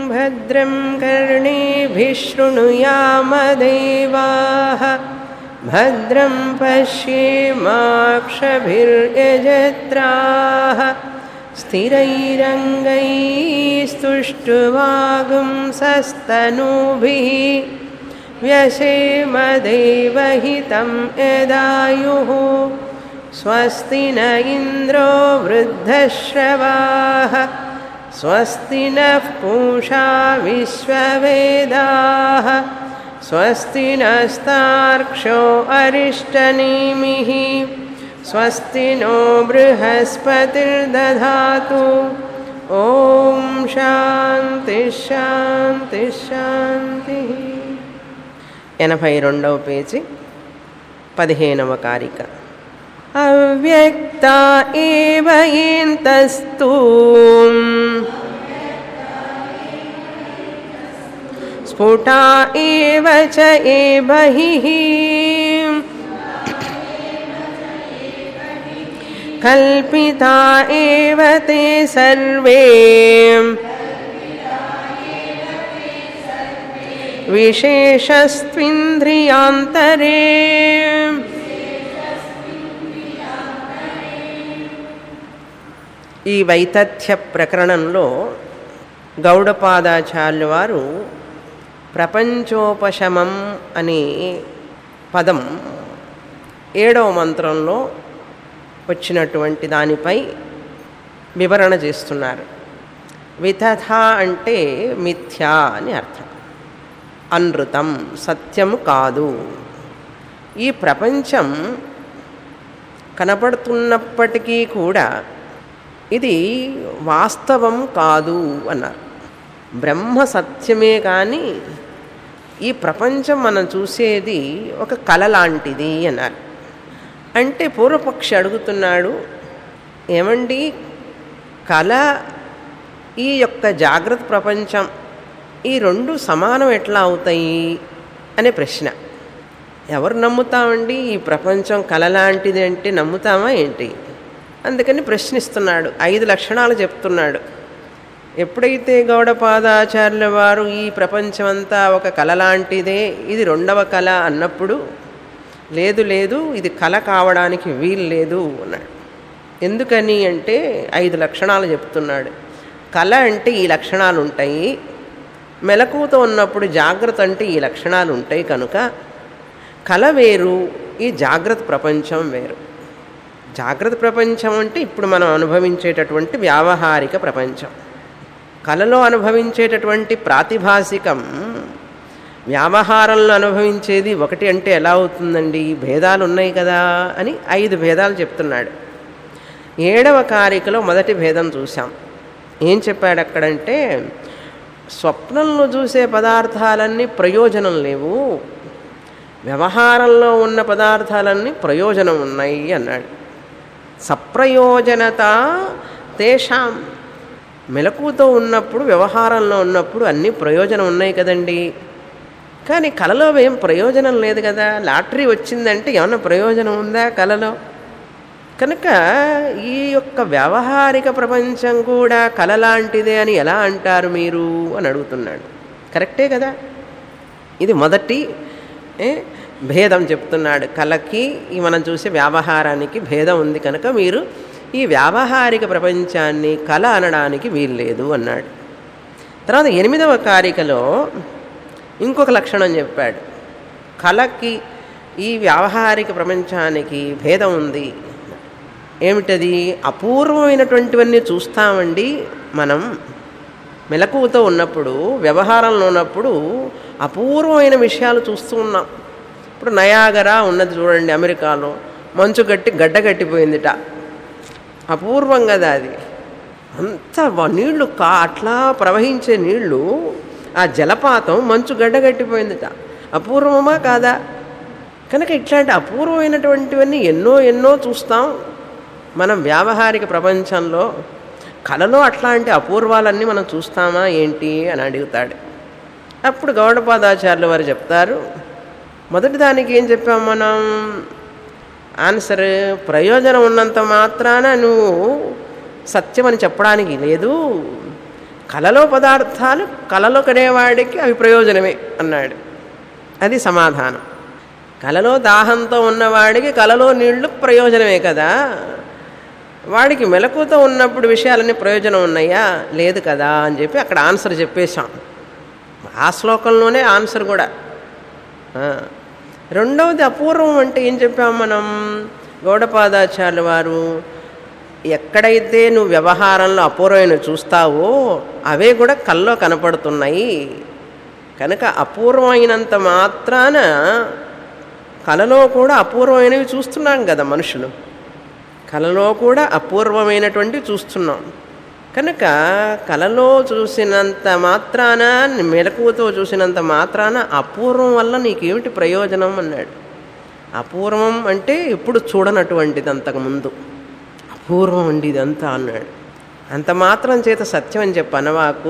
भद्रं कर्णेभिः शृणुयामदेवाः भद्रं पश्येमाक्षभिर्यजत्राः स्थिरैरङ्गैस्तुष्टुवागुंसस्तनूभिः व्यसेमदेवहितं यदायुः स्वस्ति न इन्द्रो वृद्धश्रवाः स्वस्ति नः पूषा विश्ववेदाः स्वस्ति नस्तार्क्ष्यो अरिष्टनेमिः स्वस्ति नो बृहस्पतिर्दधातु ॐ శాంతి శాంతి శాంతి ఎనభై రెండవ పేజీ పదిహేనవ కారిక అవ్యక్త ఏవ ఏంతస్తు స్ఫుటా ఏవ చ ఏ బహిః कल्पिता एव ते सर्वे विशेषस्त्विन्द्रियान्तरे ఈ వైతథ్య ప్రకరణంలో గౌడపాదాచార్యుల వారు ప్రపంచోపశమం అనే పదం ఏడవ మంత్రంలో వచ్చినటువంటి దానిపై వివరణ చేస్తున్నారు వితథ అంటే మిథ్యా అని అర్థం అనృతం సత్యం కాదు ఈ ప్రపంచం కనపడుతున్నప్పటికీ కూడా ఇది వాస్తవం కాదు అన్నారు బ్రహ్మ సత్యమే కానీ ఈ ప్రపంచం మనం చూసేది ఒక కళ లాంటిది అన్నారు అంటే పూర్వపక్షి అడుగుతున్నాడు ఏమండి కళ ఈ యొక్క జాగ్రత్త ప్రపంచం ఈ రెండు సమానం ఎట్లా అవుతాయి అనే ప్రశ్న ఎవరు నమ్ముతామండి ఈ ప్రపంచం కళ లాంటిది అంటే నమ్ముతామా ఏంటి అందుకని ప్రశ్నిస్తున్నాడు ఐదు లక్షణాలు చెప్తున్నాడు ఎప్పుడైతే గౌడపాదాచార్యుల వారు ఈ ప్రపంచమంతా ఒక కళ లాంటిదే ఇది రెండవ కళ అన్నప్పుడు లేదు లేదు ఇది కళ కావడానికి వీలు లేదు అన్నాడు ఎందుకని అంటే ఐదు లక్షణాలు చెప్తున్నాడు కళ అంటే ఈ లక్షణాలు ఉంటాయి మెలకువతో ఉన్నప్పుడు జాగ్రత్త అంటే ఈ లక్షణాలు ఉంటాయి కనుక కళ వేరు ఈ జాగ్రత్త ప్రపంచం వేరు జాగ్రత్త ప్రపంచం అంటే ఇప్పుడు మనం అనుభవించేటటువంటి వ్యావహారిక ప్రపంచం కళలో అనుభవించేటటువంటి ప్రాతిభాసికం వ్యవహారంలో అనుభవించేది ఒకటి అంటే ఎలా అవుతుందండి భేదాలు ఉన్నాయి కదా అని ఐదు భేదాలు చెప్తున్నాడు ఏడవ కారికలో మొదటి భేదం చూసాం ఏం చెప్పాడు అక్కడంటే స్వప్నంలో చూసే పదార్థాలన్నీ ప్రయోజనం లేవు వ్యవహారంలో ఉన్న పదార్థాలన్నీ ప్రయోజనం ఉన్నాయి అన్నాడు సప్రయోజనత తేషాం మెలకుతో ఉన్నప్పుడు వ్యవహారంలో ఉన్నప్పుడు అన్ని ప్రయోజనం ఉన్నాయి కదండి కానీ కళలో ఏం ప్రయోజనం లేదు కదా లాటరీ వచ్చిందంటే ఏమన్నా ప్రయోజనం ఉందా కళలో కనుక ఈ యొక్క వ్యవహారిక ప్రపంచం కూడా కళ లాంటిదే అని ఎలా అంటారు మీరు అని అడుగుతున్నాడు కరెక్టే కదా ఇది మొదటి ఏ, భేదం చెప్తున్నాడు కళకి ఈ మనం చూసే వ్యవహారానికి భేదం ఉంది కనుక మీరు ఈ వ్యావహారిక ప్రపంచాన్ని కళ అనడానికి వీల్లేదు అన్నాడు తర్వాత ఎనిమిదవ కారికలో ఇంకొక లక్షణం చెప్పాడు కళకి ఈ వ్యావహారిక ప్రపంచానికి భేదం ఉంది ఏమిటది అపూర్వమైనటువంటివన్నీ చూస్తామండి మనం మెలకువతో ఉన్నప్పుడు వ్యవహారంలో ఉన్నప్పుడు అపూర్వమైన విషయాలు చూస్తూ ఉన్నాం ఇప్పుడు నయాగరా ఉన్నది చూడండి అమెరికాలో మంచు గట్టి గడ్డ కట్టిపోయిందిట అపూర్వం కదా అది అంత వ- నీళ్లు కా అట్లా ప్రవహించే నీళ్లు ఆ జలపాతం మంచు గడ్డ కట్టిపోయిందిట అపూర్వమా కాదా కనుక ఇట్లాంటి అపూర్వమైనటువంటివన్నీ ఎన్నో ఎన్నో చూస్తాం మనం వ్యావహారిక ప్రపంచంలో కళలో అట్లాంటి అపూర్వాలన్నీ మనం చూస్తామా ఏంటి అని అడుగుతాడు అప్పుడు గౌడపాదాచార్యులు వారు చెప్తారు మొదటి దానికి ఏం చెప్పాం మనం ఆన్సర్ ప్రయోజనం ఉన్నంత మాత్రాన నువ్వు సత్యమని చెప్పడానికి లేదు కలలో పదార్థాలు కలలో కనేవాడికి అవి ప్రయోజనమే అన్నాడు అది సమాధానం కలలో దాహంతో ఉన్నవాడికి కలలో నీళ్లు ప్రయోజనమే కదా వాడికి మెలకుతో ఉన్నప్పుడు విషయాలన్నీ ప్రయోజనం ఉన్నాయా లేదు కదా అని చెప్పి అక్కడ ఆన్సర్ చెప్పేశాం ఆ శ్లోకంలోనే ఆన్సర్ కూడా ఆ. రెండవది అపూర్వం అంటే ఏం చెప్పాం మనం గౌడపాదాచార్యుల వారు ఎక్కడైతే నువ్వు వ్యవహారంలో అపూర్వమైన చూస్తావో అవే కూడా కల్లో కనపడుతున్నాయి కనుక అపూర్వమైనంత మాత్రాన కలలో కూడా అపూర్వమైనవి చూస్తున్నాం కదా మనుషులు కలలో కూడా అపూర్వమైనటువంటి చూస్తున్నాం కనుక కలలో చూసినంత మాత్రాన మెలకువతో చూసినంత మాత్రాన అపూర్వం వల్ల నీకేమిటి ప్రయోజనం అన్నాడు అపూర్వం అంటే ఎప్పుడు చూడనటువంటిది అంతకుముందు అపూర్వం అండి ఇదంతా అన్నాడు అంత మాత్రం చేత సత్యం అని చెప్పి అనవాకు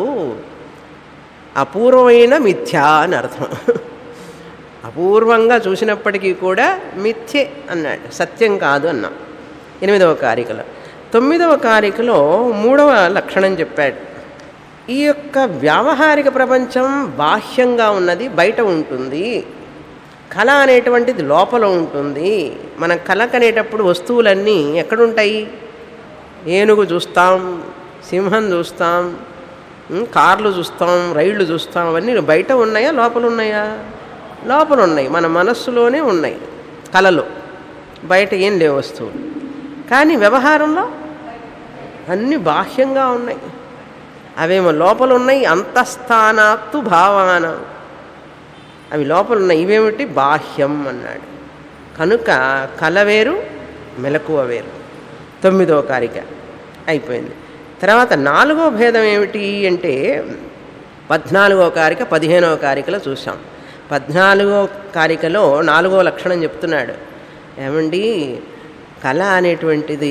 అపూర్వమైన మిథ్యా అని అర్థం అపూర్వంగా చూసినప్పటికీ కూడా మిథ్యే అన్నాడు సత్యం కాదు అన్నాం ఎనిమిదవ కారికలో తొమ్మిదవ కారికలో మూడవ లక్షణం చెప్పాడు ఈ యొక్క వ్యావహారిక ప్రపంచం బాహ్యంగా ఉన్నది బయట ఉంటుంది కళ అనేటువంటిది లోపల ఉంటుంది మనం కళ కనేటప్పుడు వస్తువులన్నీ ఎక్కడుంటాయి ఏనుగు చూస్తాం సింహం చూస్తాం ఉం, కార్లు చూస్తాం రైళ్లు చూస్తాం అవన్నీ బయట ఉన్నాయా లోపల ఉన్నాయా లోపల ఉన్నాయి మన మనస్సులోనే ఉన్నాయి కళలో బయట ఏం లేవు వస్తువులు కానీ వ్యవహారంలో అన్నీ బాహ్యంగా ఉన్నాయి అవేమో లోపల ఉన్నాయి అంతఃస్థానాత్తు భావాన అవి లోపల ఉన్నాయి ఇవేమిటి బాహ్యం అన్నాడు కనుక కల వేరు మెలకువ వేరు తొమ్మిదవ కారిక అయిపోయింది తర్వాత నాలుగో భేదం ఏమిటి అంటే పద్నాలుగో కారిక పదిహేనవ కారికలో చూసాం పద్నాలుగో కారికలో నాలుగో లక్షణం చెప్తున్నాడు ఏమండి కళ అనేటువంటిది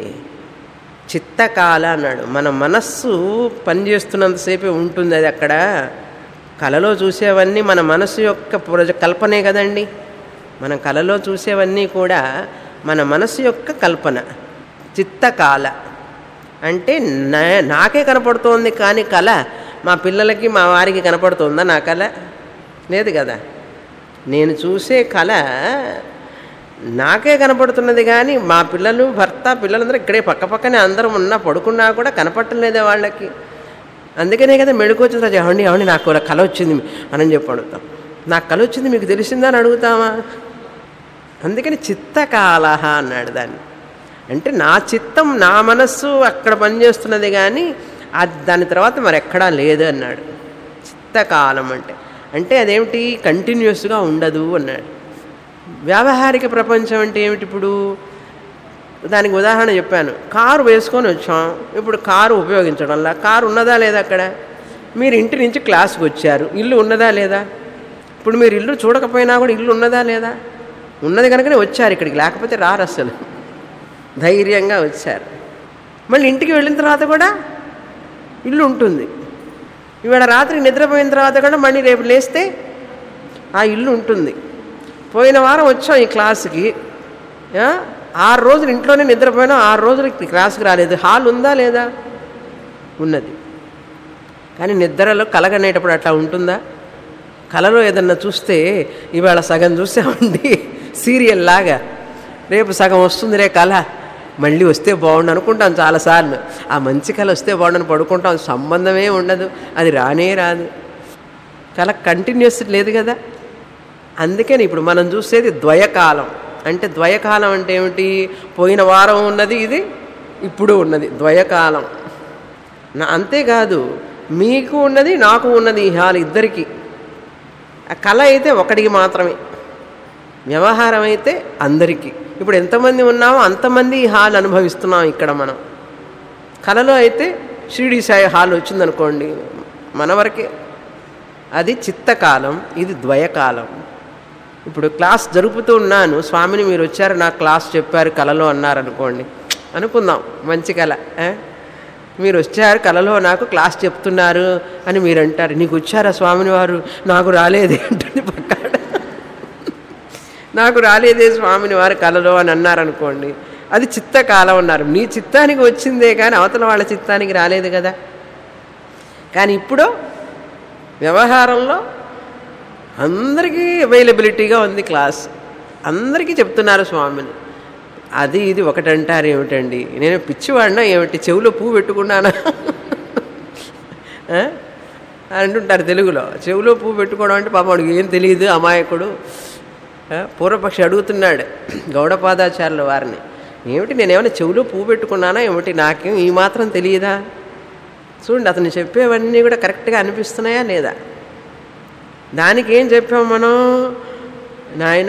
చిత్తకాల అన్నాడు మన మనస్సు పనిచేస్తున్నంతసేపే ఉంటుంది అది అక్కడ కళలో చూసేవన్నీ మన మనస్సు యొక్క ప్రజ కల్పనే కదండి మనం కళలో చూసేవన్నీ కూడా మన మనస్సు యొక్క కల్పన చిత్తకాల అంటే నా నాకే కనపడుతోంది కానీ కళ మా పిల్లలకి మా వారికి కనపడుతుందా నా కళ లేదు కదా నేను చూసే కళ నాకే కనపడుతున్నది కానీ మా పిల్లలు భర్త పిల్లలందరూ ఇక్కడే పక్క పక్కనే అందరం ఉన్నా పడుకున్నా కూడా కనపడలేదే వాళ్ళకి అందుకనే కదా మెడుకు వచ్చిన తర్వాత ఏమండి ఏమండి నాకు ఇలా కళ వచ్చింది అని చెప్పి అడుగుతాం నాకు కళ వచ్చింది మీకు తెలిసిందా అని అడుగుతామా అందుకని చిత్తకాల అన్నాడు దాన్ని అంటే నా చిత్తం నా మనస్సు అక్కడ పనిచేస్తున్నది కానీ అది దాని తర్వాత మరి ఎక్కడా లేదు అన్నాడు చిత్తకాలం అంటే అంటే అదేమిటి కంటిన్యూస్గా ఉండదు అన్నాడు వ్యావహారిక ప్రపంచం అంటే ఏమిటి ఇప్పుడు దానికి ఉదాహరణ చెప్పాను కారు వేసుకొని వచ్చాం ఇప్పుడు కారు ఉపయోగించడంలా కారు ఉన్నదా లేదా అక్కడ మీరు ఇంటి నుంచి క్లాస్కి వచ్చారు ఇల్లు ఉన్నదా లేదా ఇప్పుడు మీరు ఇల్లు చూడకపోయినా కూడా ఇల్లు ఉన్నదా లేదా ఉన్నది కనుకనే వచ్చారు ఇక్కడికి లేకపోతే రారు అసలు ధైర్యంగా వచ్చారు మళ్ళీ ఇంటికి వెళ్ళిన తర్వాత కూడా ఇల్లు ఉంటుంది ఇవాళ రాత్రి నిద్రపోయిన తర్వాత కూడా మళ్ళీ రేపు లేస్తే ఆ ఇల్లు ఉంటుంది పోయిన వారం వచ్చాం ఈ క్లాసుకి ఆ, ఆరు రోజులు ఇంట్లోనే నిద్రపోయినా ఆరు రోజులు ఈ క్లాసుకి రాలేదు హాల్ ఉందా లేదా ఉన్నది కానీ నిద్రలో కలగనేటప్పుడు అట్లా ఉంటుందా కలలో ఏదన్నా చూస్తే ఇవాళ సగం చూసామండి సీరియల్ లాగా రేపు సగం వస్తుందిరే కళ మళ్ళీ వస్తే బాగుండు అనుకుంటాం చాలాసార్లు ఆ మంచి కళ వస్తే బాగుండని పడుకుంటాం సంబంధమే ఉండదు అది రానే రాదు కళ కంటిన్యూస్ లేదు కదా అందుకని ఇప్పుడు మనం చూసేది ద్వయకాలం అంటే ద్వయకాలం అంటే ఏమిటి పోయిన వారం ఉన్నది ఇది ఇప్పుడు ఉన్నది ద్వయకాలం నా అంతేకాదు మీకు ఉన్నది నాకు ఉన్నది ఈ హాల్ ఇద్దరికి ఆ కళ అయితే ఒకడికి మాత్రమే వ్యవహారం అయితే అందరికీ ఇప్పుడు ఎంతమంది ఉన్నామో అంతమంది ఈ హాల్ అనుభవిస్తున్నాం ఇక్కడ మనం కళలో అయితే షిరిడి సాయి హాల్ వచ్చిందనుకోండి మన వరకే అది చిత్తకాలం ఇది ద్వయకాలం ఇప్పుడు క్లాస్ జరుపుతూ ఉన్నాను స్వామిని మీరు వచ్చారు నాకు క్లాస్ చెప్పారు కళలో అన్నారు అనుకోండి అనుకుందాం మంచి కళ ఆ? మీరు వచ్చారు కళలో నాకు క్లాస్ చెప్తున్నారు అని మీరు అంటారు నీకు వచ్చారా స్వామిని వారు నాకు రాలేదే అంటుంది పక్కన నాకు రాలేదే స్వామిని వారు కళలో అని అన్నారనుకోండి అది చిత్తకాలం అన్నారు నీ చిత్తానికి వచ్చిందే కానీ అవతల వాళ్ళ చిత్తానికి రాలేదు కదా కానీ ఇప్పుడు వ్యవహారంలో అందరికీ అవైలబిలిటీగా ఉంది క్లాస్ అందరికీ చెప్తున్నారు స్వామిని అది ఇది ఒకటి అంటారు ఏమిటండి నేను పిచ్చివాడినా ఏమిటి చెవిలో పువ్వు పెట్టుకున్నానా ఆ? అంటుంటారు తెలుగులో చెవిలో పువ్వు పెట్టుకోవడం అంటే పాపం వాడికి ఏం తెలియదు అమాయకుడు ఆ? పూర్వపక్షి అడుగుతున్నాడు గౌడపాదాచార్యుల వారిని ఏమిటి నేనేమైనా చెవిలో పువ్వు పెట్టుకున్నానా ఏమిటి నాకేం ఈ మాత్రం తెలియదా చూడండి అతను చెప్పేవన్నీ కూడా కరెక్ట్గా అనిపిస్తున్నాయా లేదా దానికి ఏం చెప్పాం మనం నాయన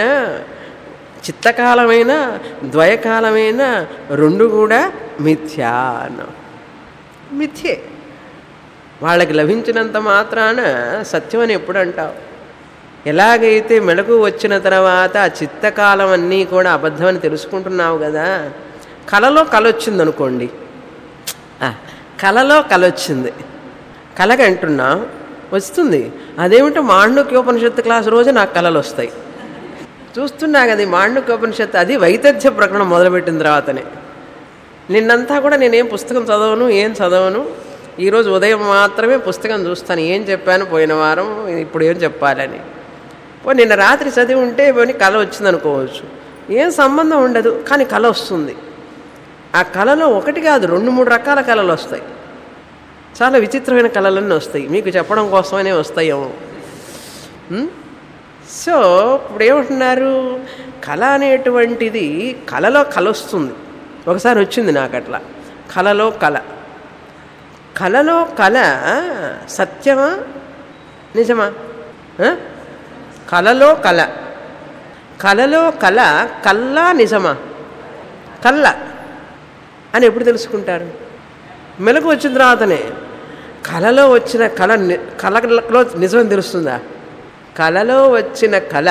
చిత్తకాలమైన ద్వయకాలమైన రెండు కూడా మిథ్యా అన్నాం మిథ్యే వాళ్ళకి లభించినంత మాత్రాన సత్యం అని ఎప్పుడు అంటావు ఎలాగైతే మెలకు వచ్చిన తర్వాత ఆ చిత్తకాలం అన్నీ కూడా అబద్ధమని తెలుసుకుంటున్నావు కదా కలలో కల వచ్చింది అనుకోండి ఆ, కలలో కల వచ్చింది కలగ అంటున్నా వస్తుంది అదేమిటో మాండుక్యోపనిషత్తు క్లాస్ రోజు నాకు కళలు వస్తాయి చూస్తున్నా కదా ఈ మాండుక్యోపనిషత్తు అది వైతథ్య ప్రకటన మొదలుపెట్టిన తర్వాతనే నిన్నంతా కూడా నేనేం పుస్తకం చదవను ఏం చదవను ఈరోజు ఉదయం మాత్రమే పుస్తకం చూస్తాను ఏం చెప్పాను పోయిన వారం ఇప్పుడు ఏం చెప్పాలని పో నిన్న రాత్రి చదివి ఉంటే పోనీ కళ వచ్చింది అనుకోవచ్చు ఏం సంబంధం ఉండదు కానీ కళ వస్తుంది ఆ కళలో ఒకటి కాదు రెండు మూడు రకాల కళలు వస్తాయి చాలా విచిత్రమైన కళలన్నీ వస్తాయి మీకు చెప్పడం కోసమనే వస్తాయేమో ఉం? సో ఇప్పుడు ఏమంటున్నారు కళ అనేటువంటిది కళలో కళ వస్తుంది ఒకసారి వచ్చింది నాకు అట్లా కళలో కళ కళలో కళ సత్యమా నిజమా ఆ? కళలో కళ కళలో కళ కల్లా నిజమా కళ్ళ అని ఎప్పుడు తెలుసుకుంటారు మెలకు వచ్చిన తర్వాతనే కళలో వచ్చిన కళ ని- కళలో నిజమని తెలుస్తుందా కళలో వచ్చిన కళ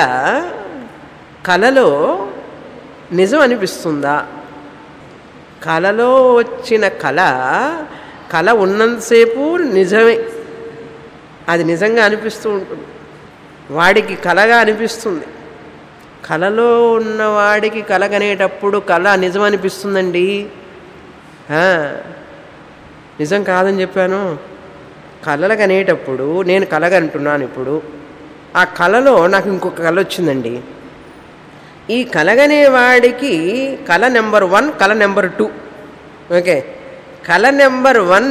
కళలో నిజం అనిపిస్తుందా కళలో వచ్చిన కళ కళ ఉన్నంతసేపు నిజమే అది నిజంగా అనిపిస్తూ ఉంటుంది వాడికి కళగా అనిపిస్తుంది కళలో ఉన్నవాడికి కలగనేటప్పుడు కళ నిజం అనిపిస్తుందండి ఆ, నిజం కాదని చెప్పాను కళలు కనేటప్పుడు నేను కలగంటున్నాను ఇప్పుడు ఆ కళలో నాకు ఇంకొక కళ వచ్చిందండి ఈ కలగనే వాడికి కళ నెంబర్ వన్ కళ నెంబర్ టూ ఓకే కళ నెంబర్ వన్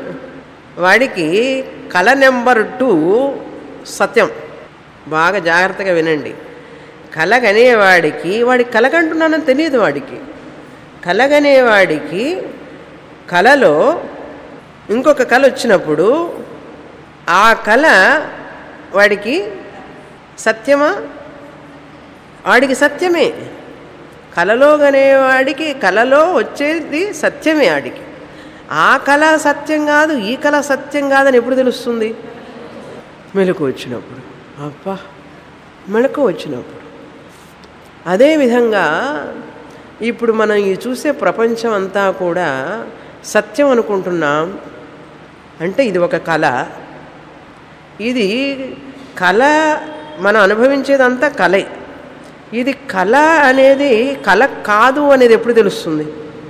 వాడికి కళ నెంబర్ టూ సత్యం బాగా జాగ్రత్తగా వినండి కలగనేవాడికి వాడికి కలగంటున్నానని తెలియదు వాడికి కలగనేవాడికి కళలో ఇంకొక కళ వచ్చినప్పుడు ఆ కళ వాడికి సత్యమా వాడికి సత్యమే కలలో గనేవాడికి కలలో వచ్చేది సత్యమే వాడికి ఆ కళ సత్యం కాదు ఈ కళ సత్యం కాదని ఎప్పుడు తెలుస్తుంది మెలకు వచ్చినప్పుడు అబ్బా మెలకు వచ్చినప్పుడు అదేవిధంగా ఇప్పుడు మనం ఈ చూసే ప్రపంచం అంతా కూడా సత్యం అనుకుంటున్నాం అంటే ఇది ఒక కళ ఇది కళ మనం అనుభవించేదంతా కళే ఇది కళ అనేది కళ కాదు అనేది ఎప్పుడు తెలుస్తుంది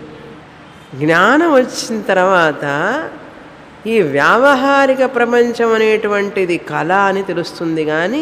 జ్ఞానం వచ్చిన తర్వాత ఈ వ్యావహారిక ప్రపంచం అనేటువంటిది కళ అని తెలుస్తుంది కానీ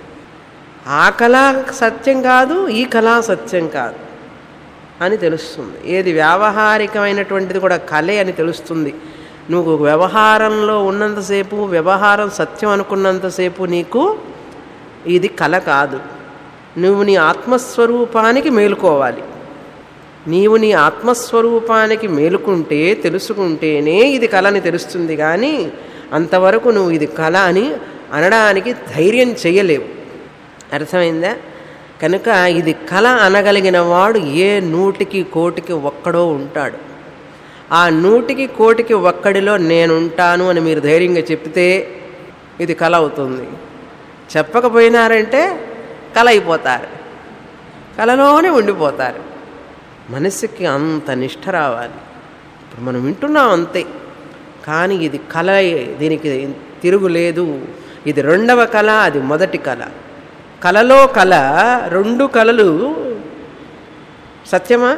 ఆ కళ సత్యం కాదు ఈ కళ సత్యం కాదు అని తెలుస్తుంది ఏది వ్యావహారికమైనటువంటిది కూడా కళే అని తెలుస్తుంది నువ్వు వ్యవహారంలో ఉన్నంతసేపు వ్యవహారం సత్యం అనుకున్నంతసేపు నీకు ఇది కళ కాదు నువ్వు నీ ఆత్మస్వరూపానికి మేలుకోవాలి నీవు నీ ఆత్మస్వరూపానికి మేలుకుంటే తెలుసుకుంటేనే ఇది కళ అని తెలుస్తుంది కానీ అంతవరకు నువ్వు ఇది కళ అని అనడానికి ధైర్యం చేయలేవు అర్థమైందా కనుక ఇది కళ అనగలిగిన వాడు ఏ నూటికి కోటికి ఒక్కడో ఉంటాడు ఆ నూటికి కోటికి ఒక్కడిలో నేనుంటాను అని మీరు ధైర్యంగా చెప్తే ఇది కళ అవుతుంది చెప్పకపోయినారంటే కళ అయిపోతారు కళలోనే ఉండిపోతారు మనసుకి అంత నిష్ఠ రావాలి ఇప్పుడు మనం వింటున్నాం అంతే కానీ ఇది కళ దీనికి తిరుగులేదు ఇది రెండవ కళ అది మొదటి కళ కళలో కళ రెండు కళలు సత్యమా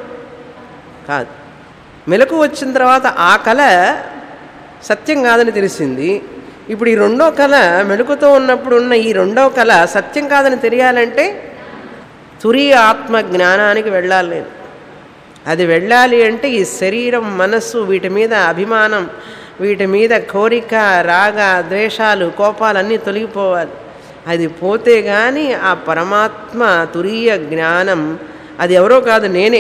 కాదు మెలకు వచ్చిన తర్వాత ఆ కళ సత్యం కాదని తెలిసింది ఇప్పుడు ఈ రెండో కళ మెలుకుతో ఉన్నప్పుడు ఉన్న ఈ రెండో కళ సత్యం కాదని తెలియాలంటే తురియ ఆత్మ జ్ఞానానికి వెళ్ళాలి నేను అది వెళ్ళాలి అంటే ఈ శరీరం మనస్సు వీటి మీద అభిమానం వీటి మీద కోరిక రాగ ద్వేషాలు కోపాలన్నీ తొలగిపోవాలి అది పోతే కానీ ఆ పరమాత్మ తురీయ జ్ఞానం అది ఎవరో కాదు నేనే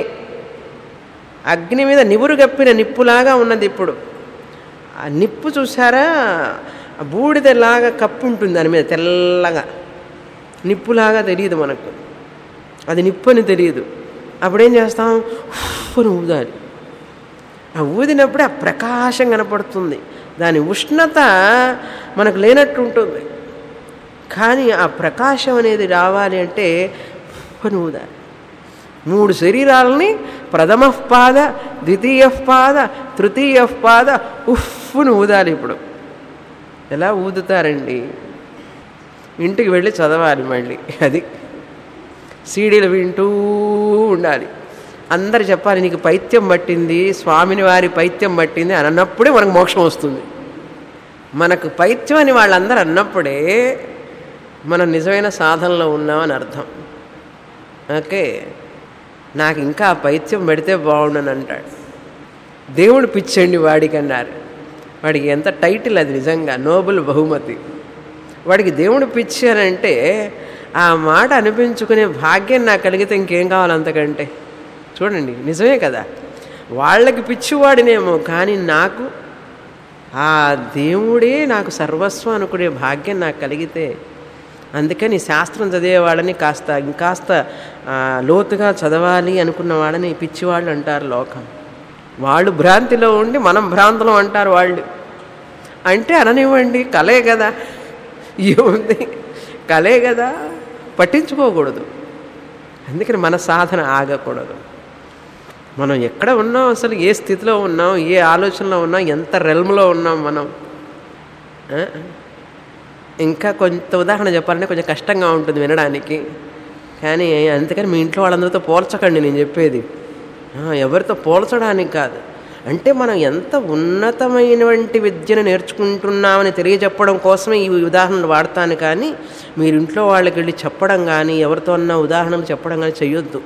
అగ్ని మీద నివురు గప్పిన నిప్పులాగా ఉన్నది ఇప్పుడు ఆ నిప్పు చూసారా ఆ బూడిదలాగా కప్పు ఉంటుంది దాని మీద తెల్లగా నిప్పులాగా తెలియదు మనకు అది నిప్పు అని తెలియదు అప్పుడేం చేస్తాం ఉఫ్ అని ఊదాలి ఆ ఊదినప్పుడే ఆ ప్రకాశం కనపడుతుంది దాని ఉష్ణత మనకు లేనట్టు ఉంటుంది కానీ ఆ ప్రకాశం అనేది రావాలి అంటే ఉఫ్ అని ఊదాలి మూడు శరీరాలని ప్రథమ పాద ద్వితీయ పాద తృతీయ పాద ఉఫ్ను ఊదాలి ఇప్పుడు ఎలా ఊదుతారండి ఇంటికి వెళ్ళి చదవాలి మళ్ళీ అది సీడీలు వింటూ ఉండాలి అందరు చెప్పాలి నీకు పైత్యం పట్టింది స్వామిని వారి పైత్యం పట్టింది అని అన్నప్పుడే మనకు మోక్షం వస్తుంది మనకు పైత్యం అని వాళ్ళందరూ అన్నప్పుడే మనం నిజమైన సాధనలో ఉన్నామని అర్థం ఓకే నాకు ఇంకా ఆ పైత్యం పెడితే బాగుండని అంటాడు దేవుడు పిచ్చండి వాడికి అన్నారు వాడికి ఎంత టైటిల్ అది నిజంగా నోబుల్ బహుమతి వాడికి దేవుడు పిచ్చి అని అంటే ఆ మాట అనిపించుకునే భాగ్యం నాకు కలిగితే ఇంకేం కావాలి అంతకంటే చూడండి నిజమే కదా వాళ్ళకి పిచ్చివాడినేమో కానీ నాకు ఆ దేవుడే నాకు సర్వస్వం అనుకునే భాగ్యం నాకు కలిగితే అందుకని శాస్త్రం చదివేవాళ్ళని కాస్త ఇంకాస్త ఆ, లోతుగా చదవాలి అనుకున్న వాళ్ళని పిచ్చివాళ్ళు అంటారు లోకం వాళ్ళు భ్రాంతిలో ఉండి మనం భ్రాంతిలో అంటారు వాళ్ళు అంటే అననివ్వండి కలే కదా ఏముంది కలే కదా పట్టించుకోకూడదు అందుకని మన సాధన ఆగకూడదు మనం ఎక్కడ ఉన్నాం అసలు ఏ స్థితిలో ఉన్నాం ఏ ఆలోచనలో ఉన్నాం ఎంత రెల్మ్లో ఉన్నాం మనం ఆ? ఇంకా కొంత ఉదాహరణ చెప్పాలంటే కొంచెం కష్టంగా ఉంటుంది వినడానికి కానీ అందుకని మీ ఇంట్లో వాళ్ళందరితో పోల్చకండి నేను చెప్పేది ఆ, ఎవరితో పోల్చడానికి కాదు అంటే మనం ఎంత ఉన్నతమైనటువంటి విద్యను నేర్చుకుంటున్నామని తెలియజెప్పడం కోసమే ఈ ఉదాహరణలు వాడతాను కానీ మీరు ఇంట్లో వాళ్ళకి వెళ్ళి చెప్పడం కానీ ఎవరితో అన్న ఉదాహరణలు చెప్పడం కానీ చెయ్యొద్దు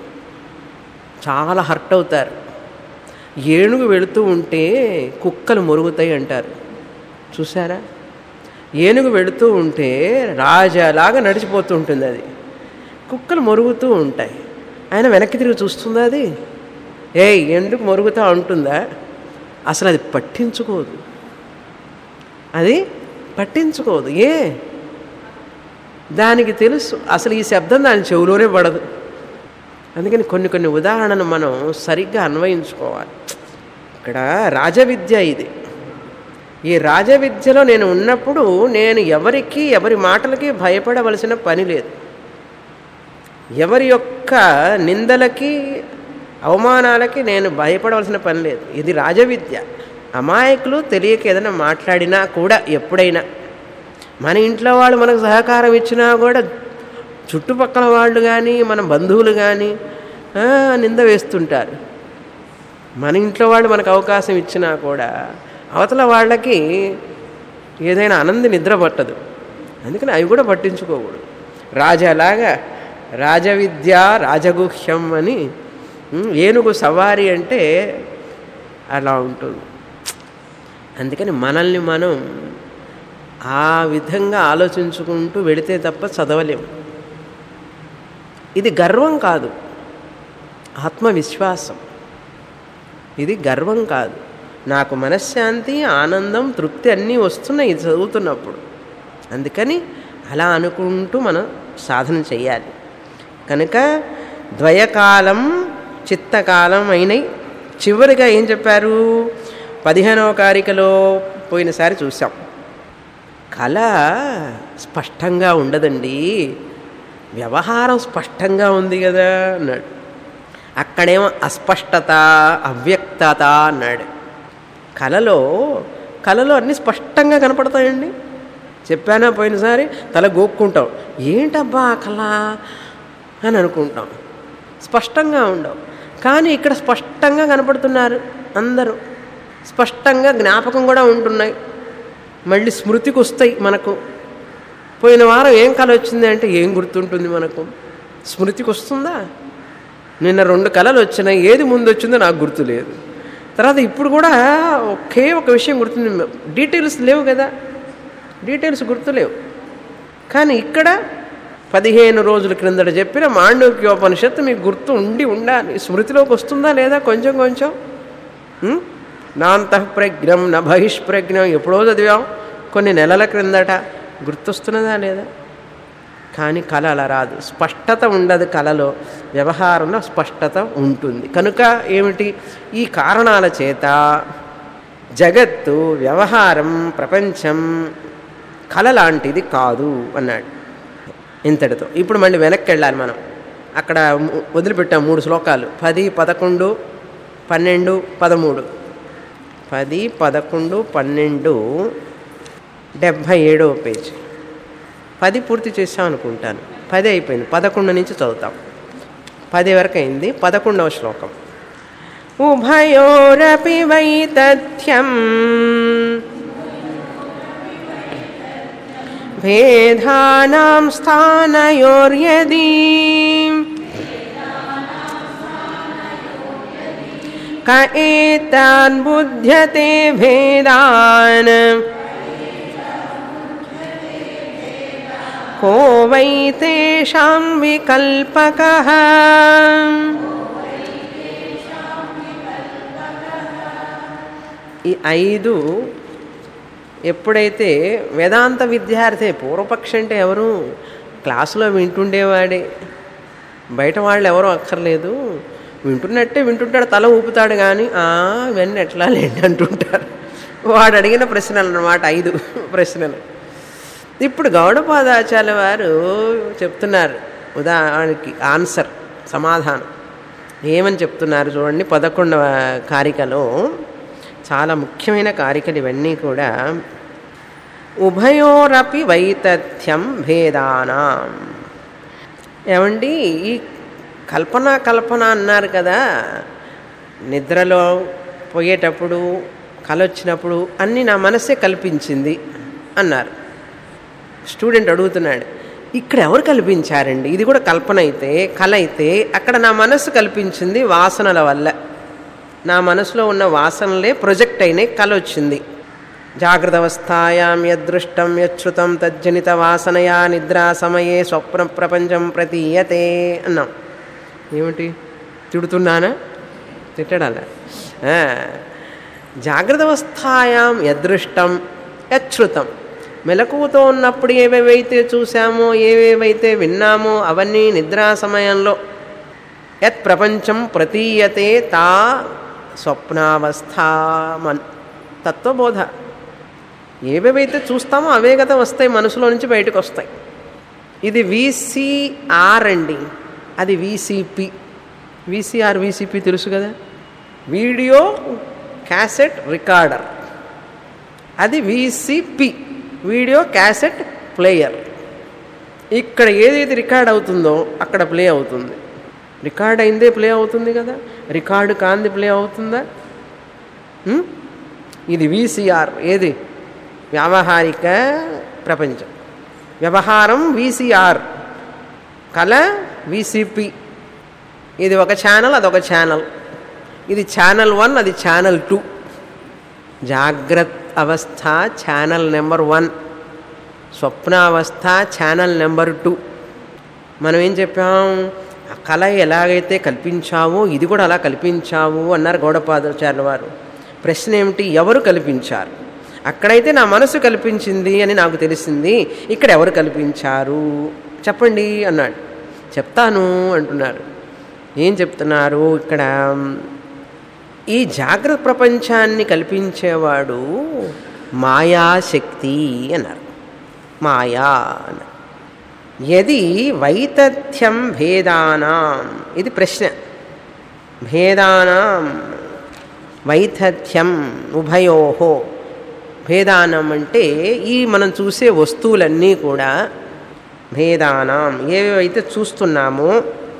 చాలా హర్ట్ అవుతారు ఏనుగు వెళుతూ ఉంటే కుక్కలు మొరుగుతాయి అంటారు చూసారా ఏనుగు వెళుతూ ఉంటే రాజాలాగా నడిచిపోతూ ఉంటుంది అది కుక్కలు మొరుగుతూ ఉంటాయి ఆయన వెనక్కి తిరిగి చూస్తుందా అది ఏయ్ ఎందుకు మొరుగుతా ఉంటుందా అసలు అది పట్టించుకోదు అది పట్టించుకోదు ఏ దానికి తెలుసు అసలు ఈ శబ్దం దాని చెవులోనే పడదు అందుకని కొన్ని కొన్ని ఉదాహరణలు మనం సరిగ్గా అన్వయించుకోవాలి ఇక్కడ రాజవిద్య ఇది ఈ రాజవిద్యలో నేను ఉన్నప్పుడు నేను ఎవరికి ఎవరి మాటలకి భయపడవలసిన పని లేదు ఎవరి యొక్క నిందలకి అవమానాలకి నేను భయపడవలసిన పని లేదు ఇది రాజవిద్య అమాయకులు తెలియక ఏదైనా మాట్లాడినా కూడా ఎప్పుడైనా మన ఇంట్లో వాళ్ళు మనకు సహకారం ఇచ్చినా కూడా చుట్టుపక్కల వాళ్ళు కానీ మన బంధువులు కానీ ఆ, నింద వేస్తుంటారు మన ఇంట్లో వాళ్ళు మనకు అవకాశం ఇచ్చినా కూడా అవతల వాళ్ళకి ఏదైనా ఆనంది నిద్ర పట్టదు అందుకని అవి కూడా పట్టించుకోకూడదు రాజాలాగా రాజవిద్య రాజగుహ్యం అని ఉమ్, ఏనుగు సవారి అంటే అలా ఉంటుంది అందుకని మనల్ని మనం ఆ విధంగా ఆలోచించుకుంటూ వెళితే తప్ప చదవలేం ఇది గర్వం కాదు ఆత్మవిశ్వాసం ఇది గర్వం కాదు నాకు మనశ్శాంతి ఆనందం తృప్తి అన్నీ వస్తున్నాయి ఇది చదువుతున్నప్పుడు అందుకని అలా అనుకుంటూ మనం సాధన చేయాలి కనుక ద్వయకాలం చిత్తకాలం అయినాయి చివరిగా ఏం చెప్పారు పదిహేనవ కారికలో పోయినసారి చూసాం కళ స్పష్టంగా ఉండదండి వ్యవహారం స్పష్టంగా ఉంది కదా అన్నాడు అక్కడేమో అస్పష్టత అవ్యక్తత అన్నాడు కళలో కళలో అన్నీ స్పష్టంగా కనపడతాయండి చెప్పానా పోయినసారి తల గోక్కుంటాం ఏంటబ్బా ఆ కళ అని అనుకుంటాం స్పష్టంగా ఉండవు కానీ ఇక్కడ స్పష్టంగా కనపడుతున్నారు అందరూ స్పష్టంగా జ్ఞాపకం కూడా ఉంటున్నాయి మళ్ళీ స్మృతికి వస్తాయి మనకు పోయిన వారం ఏం కళ వచ్చింది అంటే ఏం గుర్తుంటుంది మనకు స్మృతికి వస్తుందా నిన్న రెండు కళలు వచ్చినాయి ఏది ముందు వచ్చిందో నాకు గుర్తులేదు తర్వాత ఇప్పుడు కూడా ఒకే ఒక విషయం గుర్తుంది డీటెయిల్స్ లేవు కదా డీటెయిల్స్ గుర్తులేవు కానీ ఇక్కడ పదిహేను రోజుల క్రిందట చెప్పిన మాండవ్యోపనిషత్తు మీకు గుర్తు ఉండి ఉండాలి స్మృతిలోకి వస్తుందా లేదా కొంచెం కొంచెం ఉం? నాంతఃప్రజ్ఞం నా బహిష్ప్రజ్ఞం ఎప్పుడో చదివాం కొన్ని నెలల క్రిందట గుర్తొస్తున్నదా లేదా కానీ కళ అలా రాదు స్పష్టత ఉండదు కళలో వ్యవహారంలో స్పష్టత ఉంటుంది కనుక ఏమిటి ఈ కారణాల చేత జగత్తు వ్యవహారం ప్రపంచం కళ లాంటిది కాదు అన్నాడు ఇంతటితో ఇప్పుడు మళ్ళీ వెనక్కి వెళ్ళాలి మనం అక్కడ ము- వదిలిపెట్టాం మూడు శ్లోకాలు పది పదకొండు పన్నెండు పదమూడు పది పదకొండు పన్నెండు డెబ్భై ఏడవ పేజీ పది పూర్తి చేసాం అనుకుంటాను పది అయిపోయింది పదకొండు నుంచి చదువుతాం పది వరకు అయింది పదకొండవ శ్లోకం ఉభయోరపి వైతథ్యం భేదానాం స్థానయోర్యది క ఏతాన్ బుధ్యతే భేదాన్ को वै तेषां विकल्पकः ఈ ఐదు ఎప్పుడైతే వేదాంత విద్యార్థి పూర్వపక్షి అంటే ఎవరు క్లాసులో వింటుండేవాడే బయట వాళ్ళు ఎవరో అక్కర్లేదు వింటున్నట్టే వింటుంటాడు తల ఊపుతాడు కానీ "ఆ, ఇవన్నీ ఎట్లా లేండి అంటుంటారు వాడు అడిగిన ప్రశ్నలు అన్నమాట ఐదు ప్రశ్నలు ఇప్పుడు గౌడపాదాచార్య వారు చెప్తున్నారు ఉదాహరణకి ఆన్సర్ సమాధానం ఏమని చెప్తున్నారు చూడండి పదకొండవ కారికలో చాలా ముఖ్యమైన కారికలు ఇవన్నీ కూడా ఉభయోరపి వైతథ్యం భేదానాం ఏమండి ఈ కల్పన కల్పన అన్నారు కదా నిద్రలో పోయేటప్పుడు కల వచ్చినప్పుడు అన్నీ నా మనసే కల్పించింది అన్నారు స్టూడెంట్ అడుగుతున్నాడు ఇక్కడ ఎవరు కల్పించారండి ఇది కూడా కల్పన అయితే కల అయితే అక్కడ నా మనస్సు కల్పించింది వాసనల వల్ల నా మనసులో ఉన్న వాసనలే ప్రొజెక్ట్ అయినాయి కల వచ్చింది జాగ్రత్త అవస్థాయాం యదృష్టం యచ్చుతం తజ్జనిత వాసనయా నిద్రా సమయే స్వప్న ప్రపంచం ప్రతీయతే అన్నాం ఏమిటి తిడుతున్నానా తిట్టడాల జాగ్రత్త అవస్థాయాం యదృష్టం యచ్చుతం మెలకువతో ఉన్నప్పుడు ఏవేవైతే చూసామో ఏవేవైతే విన్నామో అవన్నీ నిద్రా సమయంలో యత్ ప్రపంచం ప్రతీయతే తా స్వప్నావస్థామన్ తత్వబోధ ఏవేవైతే చూస్తామో అవే కదా వస్తాయి మనసులో నుంచి బయటకు వస్తాయి ఇది విసిఆర్ అండి అది విసిపి విసిఆర్ విసిపి తెలుసు కదా వీడియో క్యాసెట్ రికార్డర్ అది విసిపి వీడియో క్యాసెట్ ప్లేయర్ ఇక్కడ ఏదైతే రికార్డ్ అవుతుందో అక్కడ ప్లే అవుతుంది రికార్డ్ అయిందే ప్లే అవుతుంది కదా రికార్డు కాంది ప్లే అవుతుందా ఉం? ఇది విసిఆర్ ఏది వ్యావహారిక ప్రపంచం వ్యవహారం విసిఆర్ కళ విసిపి ఇది ఒక ఛానల్ అదొక ఛానల్ ఇది ఛానల్ వన్ అది ఛానల్ టూ జాగ్రత్త అవస్థ ఛానల్ నెంబర్ వన్ స్వప్నావస్థ ఛానల్ నెంబర్ టూ మనం ఏం చెప్పాం ఆ కళ ఎలాగైతే కల్పించావో ఇది కూడా అలా కల్పించావు అన్నారు గౌడపాదాచార్యుల వారు ప్రశ్న ఏమిటి ఎవరు కల్పించారు అక్కడైతే నా మనసు కల్పించింది అని నాకు తెలిసింది ఇక్కడ ఎవరు కల్పించారు చెప్పండి అన్నాడు చెప్తాను అంటున్నారు ఏం చెప్తున్నారు ఇక్కడ ఈ జాగ్రత్త ప్రపంచాన్ని కల్పించేవాడు మాయాశక్తి అన్నారు మాయా అన్నారు యది వైతథ్యం భేదానాం ఇది ప్రశ్న భేదానాం వైతథ్యం ఉభయోహో భేదానం అంటే ఈ మనం చూసే వస్తువులన్నీ కూడా భేదానం ఏవైతే చూస్తున్నామో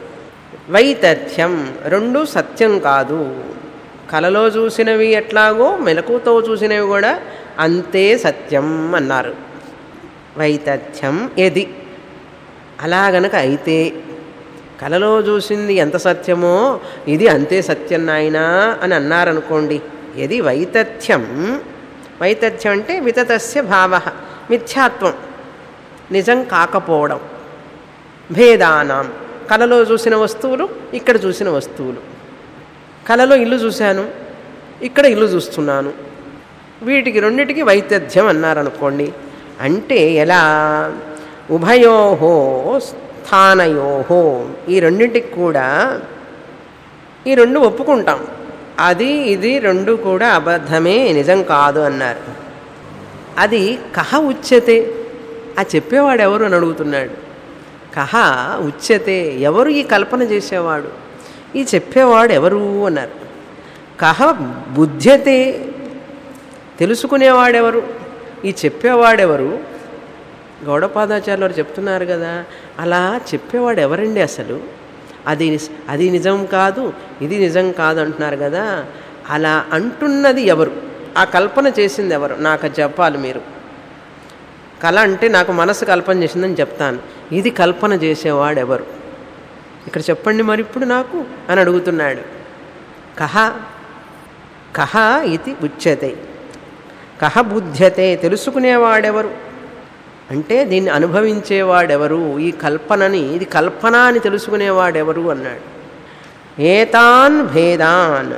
వైతథ్యం రెండు సత్యం కాదు కలలో చూసినవి ఎట్లాగో మెలకుతో చూసినవి కూడా అంతే సత్యం అన్నారు వైతథ్యం ఎది అలా గనక అయితే కలలో చూసింది ఎంత సత్యమో ఇది అంతే సత్యం నాయనా అని అన్నారనుకోండి ఇది వైతథ్యం వైతథ్యం అంటే వితతస్య భావ మిథ్యాత్వం నిజం కాకపోవడం భేదానాం కలలో చూసిన వస్తువులు ఇక్కడ చూసిన వస్తువులు కలలో ఇల్లు చూశాను ఇక్కడ ఇల్లు చూస్తున్నాను వీటికి రెండిటికి వైతథ్యం అన్నారనుకోండి అంటే ఎలా ఉభయోహో స్థానయోహో ఈ రెండింటికి కూడా ఈ రెండు ఒప్పుకుంటాం అది ఇది రెండు కూడా అబద్ధమే నిజం కాదు అన్నారు అది కహ ఉచ్యతే ఆ చెప్పేవాడు ఎవరు అని అడుగుతున్నాడు కహ ఉచ్యతే ఎవరు ఈ కల్పన చేసేవాడు ఈ చెప్పేవాడు ఎవరు అన్నారు కహ బుద్ధ్యతే తెలుసుకునేవాడెవరు ఈ చెప్పేవాడెవరు గౌడపాదాచార్యులు వారు చెప్తున్నారు కదా అలా చెప్పేవాడు ఎవరండి అసలు అది అది నిజం కాదు ఇది నిజం కాదు అంటున్నారు కదా అలా అంటున్నది ఎవరు ఆ కల్పన చేసింది ఎవరు నాకు అది చెప్పాలి మీరు కళ అంటే నాకు మనసు కల్పన చేసిందని చెప్తాను ఇది కల్పన చేసేవాడు ఎవరు ఇక్కడ చెప్పండి మరి ఇప్పుడు నాకు అని అడుగుతున్నాడు కహ కహ ఇది ఉచ్యతే కహ బుద్ధ్యతే తెలుసుకునేవాడెవరు అంటే దీన్ని అనుభవించేవాడెవరు ఈ కల్పనని ఇది కల్పన అని తెలుసుకునేవాడెవరు అన్నాడు ఏతాన్ భేదాన్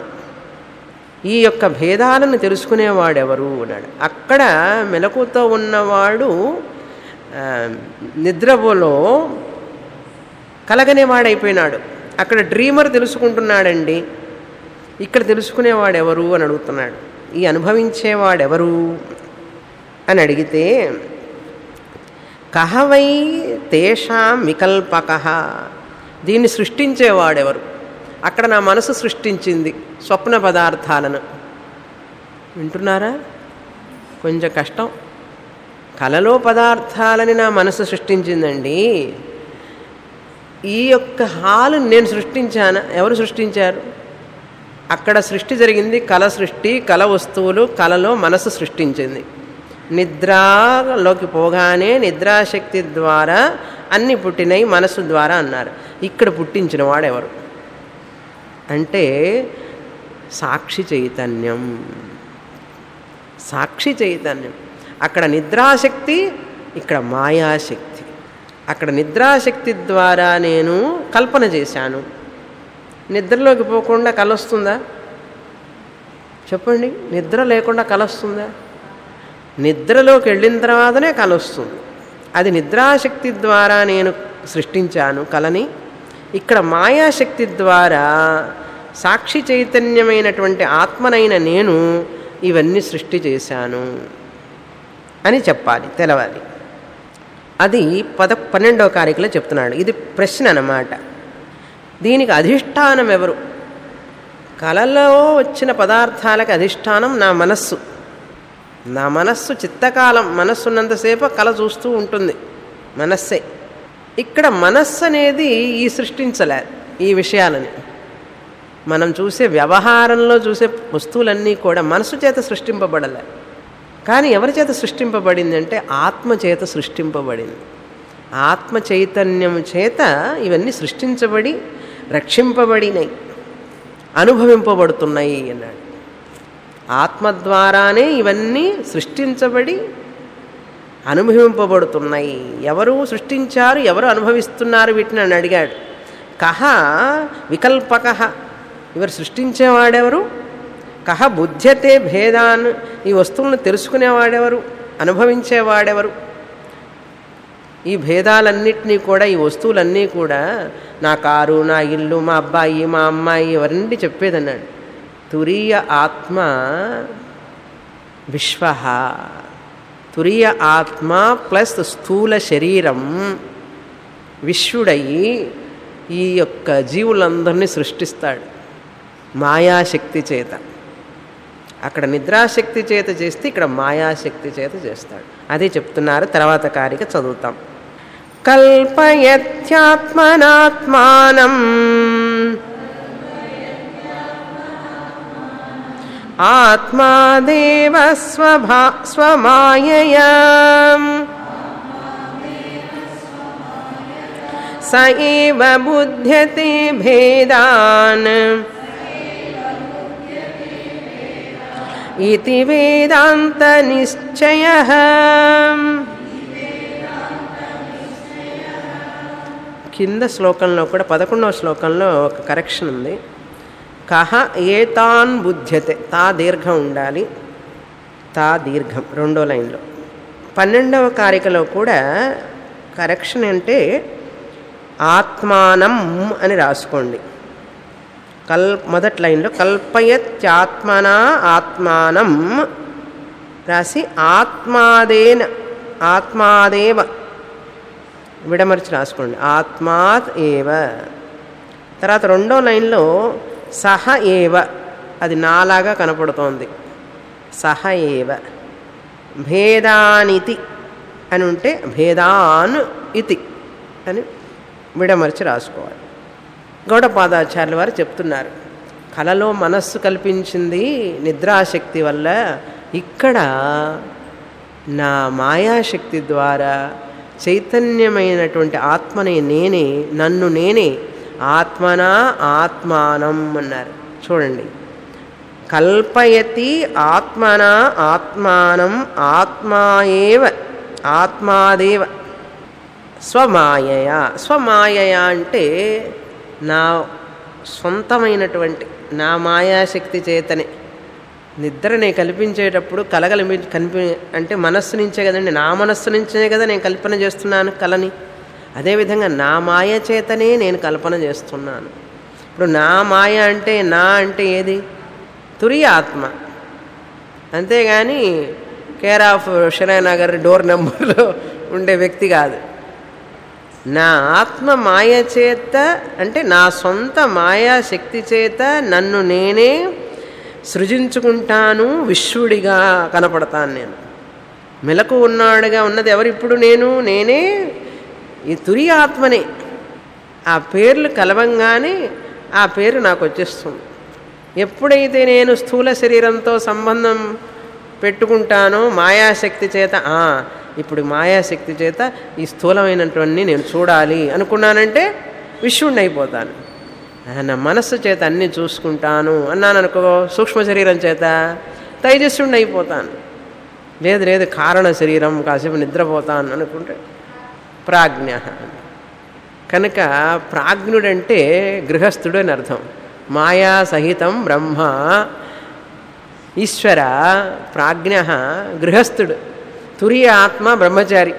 ఈ యొక్క భేదాలను తెలుసుకునేవాడెవరు అన్నాడు అక్కడ మెలకుతో ఉన్నవాడు ఆ, నిద్రలో కలగనేవాడైపోయినాడు అక్కడ డ్రీమర్ తెలుసుకుంటున్నాడండి ఇక్కడ తెలుసుకునేవాడెవరు అని అడుగుతున్నాడు ఈ అనుభవించేవాడెవరు అని అడిగితే కహవై తేషాం వికల్పక దీన్ని సృష్టించేవాడెవరు అక్కడ నా మనసు సృష్టించింది స్వప్న పదార్థాలను వింటున్నారా కొంచెం కష్టం కలలో పదార్థాలని నా మనసు సృష్టించిందండి ఈ యొక్క హాలు నేను సృష్టించాను ఎవరు సృష్టించారు అక్కడ సృష్టి జరిగింది కళ సృష్టి కళ వస్తువులు కళలో మనసు సృష్టించింది నిద్రలోకి పోగానే నిద్రాశక్తి ద్వారా అన్ని పుట్టినవి మనసు ద్వారా అన్నారు ఇక్కడ పుట్టించిన వాడెవరు అంటే సాక్షి చైతన్యం సాక్షి చైతన్యం అక్కడ నిద్రాశక్తి ఇక్కడ మాయాశక్తి అక్కడ నిద్రాశక్తి ద్వారా నేను కల్పన చేశాను నిద్రలోకి పోకుండా కలొస్తుందా చెప్పండి నిద్ర లేకుండా కలొస్తుందా నిద్రలోకి వెళ్ళిన తర్వాతనే కలొస్తుంది అది నిద్రాశక్తి ద్వారా నేను సృష్టించాను కలని ఇక్కడ మాయాశక్తి ద్వారా సాక్షి చైతన్యమైనటువంటి ఆత్మనైన నేను ఇవన్నీ సృష్టి చేశాను అని చెప్పాలి తెలవాలి అది పద పన్నెండవ కారికలో చెప్తున్నాడు ఇది ప్రశ్న అన్నమాట దీనికి అధిష్టానం ఎవరు కళలో వచ్చిన పదార్థాలకు అధిష్టానం నా మనస్సు నా మనస్సు చిత్తకాలం మనస్సు ఉన్నంతసేపు కళ చూస్తూ ఉంటుంది మనస్సే ఇక్కడ మనస్సు అనేది ఈ సృష్టించలే ఈ విషయాలని మనం చూసే వ్యవహారంలో చూసే వస్తువులన్నీ కూడా మనసు చేత సృష్టింపబడలే కానీ ఎవరి చేత సృష్టింపబడింది అంటే ఆత్మ చేత సృష్టింపబడింది ఆత్మ చైతన్యం చేత ఇవన్నీ సృష్టించబడి రక్షింపబడినాయి అనుభవింపబడుతున్నాయి అన్నాడు ఆత్మ ద్వారానే ఇవన్నీ సృష్టించబడి అనుభవింపబడుతున్నాయి ఎవరు సృష్టించారు ఎవరు అనుభవిస్తున్నారు వీటిని అని అడిగాడు కహ వికల్పక ఇవరు సృష్టించేవాడెవరు కహ బుద్ధ్యతే భేదాన్ ఈ వస్తువులను తెలుసుకునేవాడెవరు అనుభవించేవాడెవరు ఈ భేదాలన్నింటినీ కూడా ఈ వస్తువులన్నీ కూడా నా కారు నా ఇల్లు మా అబ్బాయి మా అమ్మాయి ఎవరిని చెప్పేదన్నాడు తురీయ ఆత్మ విశ్వ తురీయ ఆత్మ ప్లస్ స్థూల శరీరం విశ్వడయి ఈ యొక్క జీవులందరినీ సృష్టిస్తాడు మాయాశక్తి చేత అక్కడ నిద్రాశక్తి చేత చేస్తే ఇక్కడ మాయాశక్తి చేత చేస్తాడు అదే చెప్తున్నారు తర్వాత కారిక చదువుతాం కల్పయత్యాత్మనాత్మానం ఆత్మాదేవ స్వభా స్వమాయయా స ఏవ బుధ్యతే భేదాన్ ఇది వేదాంత నిశ్చయ కింద శ్లోకంలో కూడా పదకొండవ శ్లోకంలో ఒక కరెక్షన్ ఉంది కహ ఏతాన్ బుధ్యతే తా దీర్ఘం ఉండాలి తా దీర్ఘం రెండో లైన్లో పన్నెండవ కారికలో కూడా కరెక్షన్ అంటే ఆత్మానం అని రాసుకోండి కల్ మొదటి లైన్లో కల్పయత్యాత్మన ఆత్మానం రాసి ఆత్మాదేన ఆత్మాదేవ విడమర్చి రాసుకోండి ఆత్మాత్ ఏవ తర్వాత రెండో లైన్లో సహ ఏవ అది నాలాగా కనపడుతోంది సహ ఏవ భేదానితి అని ఉంటే భేదాన్ ఇతి అని విడమర్చి రాసుకోవాలి గౌడపాదాచార్యుల వారు చెప్తున్నారు కలలో మనస్సు కల్పించింది నిద్రాశక్తి వల్ల ఇక్కడ నా మాయాశక్తి ద్వారా చైతన్యమైనటువంటి ఆత్మనే నేనే నన్ను నేనే ఆత్మనా ఆత్మానం అన్నారు చూడండి కల్పయతి ఆత్మన ఆత్మానం ఆత్మాయేవ ఆత్మాదేవ స్వమాయయ స్వమాయయ అంటే నా సొంతమైనటువంటి నా మాయాశక్తి చేతనే నిద్రని కల్పించేటప్పుడు కలగలి కనిపి అంటే మనస్సు నుంచే కదండి నా మనస్సు నుంచే కదా నేను కల్పన చేస్తున్నాను కలని అదేవిధంగా నా మాయ చేతనే నేను కల్పన చేస్తున్నాను ఇప్పుడు నా మాయ అంటే నా అంటే ఏది తురియ ఆత్మ అంతేగాని కేర్ ఆఫ్ శిలానగర్ డోర్ నెంబర్లో ఉండే వ్యక్తి కాదు నా ఆత్మ మాయ చేత అంటే నా సొంత మాయా శక్తి చేత నన్ను నేనే సృజించుకుంటాను విశ్వడిగా కనపడతాను నేను మెలకు ఉన్నాడుగా ఉన్నది ఎవరు ఇప్పుడు నేను నేనే ఈ తురి ఆత్మనే ఆ పేర్లు కలవంగానే ఆ పేరు నాకు వచ్చేస్తుంది ఎప్పుడైతే నేను స్థూల శరీరంతో సంబంధం పెట్టుకుంటానో మాయాశక్తి చేత ఆ, ఇప్పుడు మాయాశక్తి చేత ఈ స్థూలమైనటువంటి నేను చూడాలి అనుకున్నానంటే విశ్వణ్ణి అయిపోతాను ఆ, నా మనస్సు చేత అన్నీ చూసుకుంటాను అన్నాను అనుకో సూక్ష్మ శరీరం చేత తైజస్సుణ్ణి అయిపోతాను లేదు లేదు కారణ శరీరం కాసేపు నిద్రపోతాను అనుకుంటే ప్రాజ్ఞ కనుక ప్రాజ్ఞుడంటే గృహస్థుడు అని అర్థం మాయా సహితం బ్రహ్మ ఈశ్వర ప్రాజ్ఞ గృహస్థుడు తురియ ఆత్మ బ్రహ్మచారి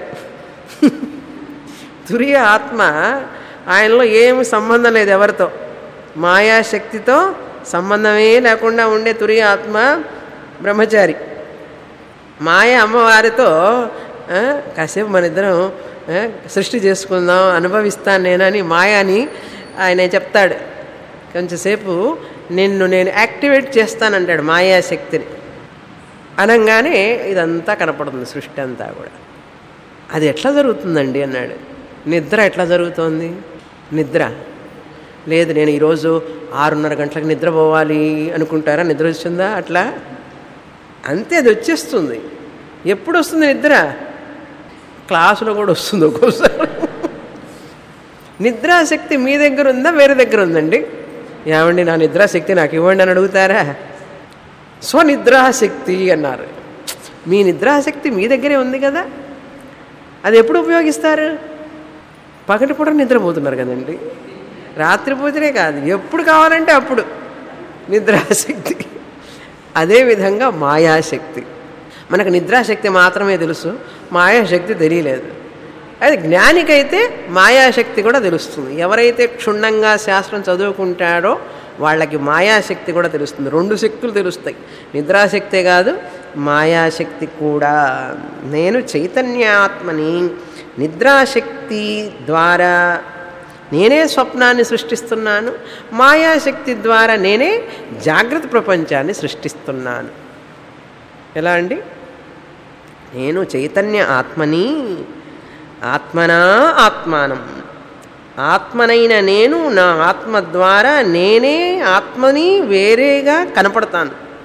తురియ ఆత్మ ఆయనలో ఏమి సంబంధం లేదు ఎవరితో మాయాశక్తితో సంబంధమే లేకుండా ఉండే తురియ ఆత్మ బ్రహ్మచారి మాయ అమ్మవారితో ఆ, కాసేపు మన ఇద్దరం ఆ, సృష్టి చేసుకుందాం అనుభవిస్తాను నేనని మాయాని ఆయన చెప్తాడు కొంచెంసేపు నిన్ను నేను యాక్టివేట్ చేస్తానంటాడు మాయాశక్తిని అనగానే ఇదంతా కనపడుతుంది సృష్టి అంతా కూడా అది ఎట్లా జరుగుతుందండి అన్నాడు నిద్ర ఎట్లా జరుగుతోంది నిద్ర లేదు నేను ఈరోజు ఆరున్నర గంటలకు నిద్రపోవాలి అనుకుంటారా నిద్ర వచ్చిందా అట్లా అంతే అది వచ్చేస్తుంది ఎప్పుడు వస్తుంది నిద్ర క్లాసులో కూడా వస్తుంది ఒక్కోసారి నిద్రాశక్తి మీ దగ్గర ఉందా వేరే దగ్గర ఉందండి ఏమండి నా నిద్రాశక్తి నాకు ఇవ్వండి అని అడుగుతారా స్వనిద్రాశక్తి అన్నారు మీ నిద్రాశక్తి మీ దగ్గరే ఉంది కదా అది ఎప్పుడు ఉపయోగిస్తారు పగటిపూట నిద్రపోతున్నారు కదండి రాత్రిపూటనే కాదు ఎప్పుడు కావాలంటే అప్పుడు నిద్రాశక్తి అదేవిధంగా మాయాశక్తి మనకు నిద్రాశక్తి మాత్రమే తెలుసు మాయాశక్తి తెలియలేదు అది జ్ఞానికైతే మాయాశక్తి కూడా తెలుస్తుంది ఎవరైతే క్షుణ్ణంగా శాస్త్రం చదువుకుంటాడో వాళ్ళకి మాయాశక్తి కూడా తెలుస్తుంది రెండు శక్తులు తెలుస్తాయి నిద్రాశక్తే కాదు మాయాశక్తి కూడా నేను చైతన్యాత్మని నిద్రాశక్తి ద్వారా నేనే స్వప్నాన్ని సృష్టిస్తున్నాను మాయాశక్తి ద్వారా నేనే జాగ్రత్త ప్రపంచాన్ని సృష్టిస్తున్నాను ఎలా అండి నేను చైతన్య ఆత్మని ఆత్మనా ఆత్మానం ఆత్మనైన నేను నా ఆత్మ ద్వారా నేనే ఆత్మని వేరేగా కనపడతాను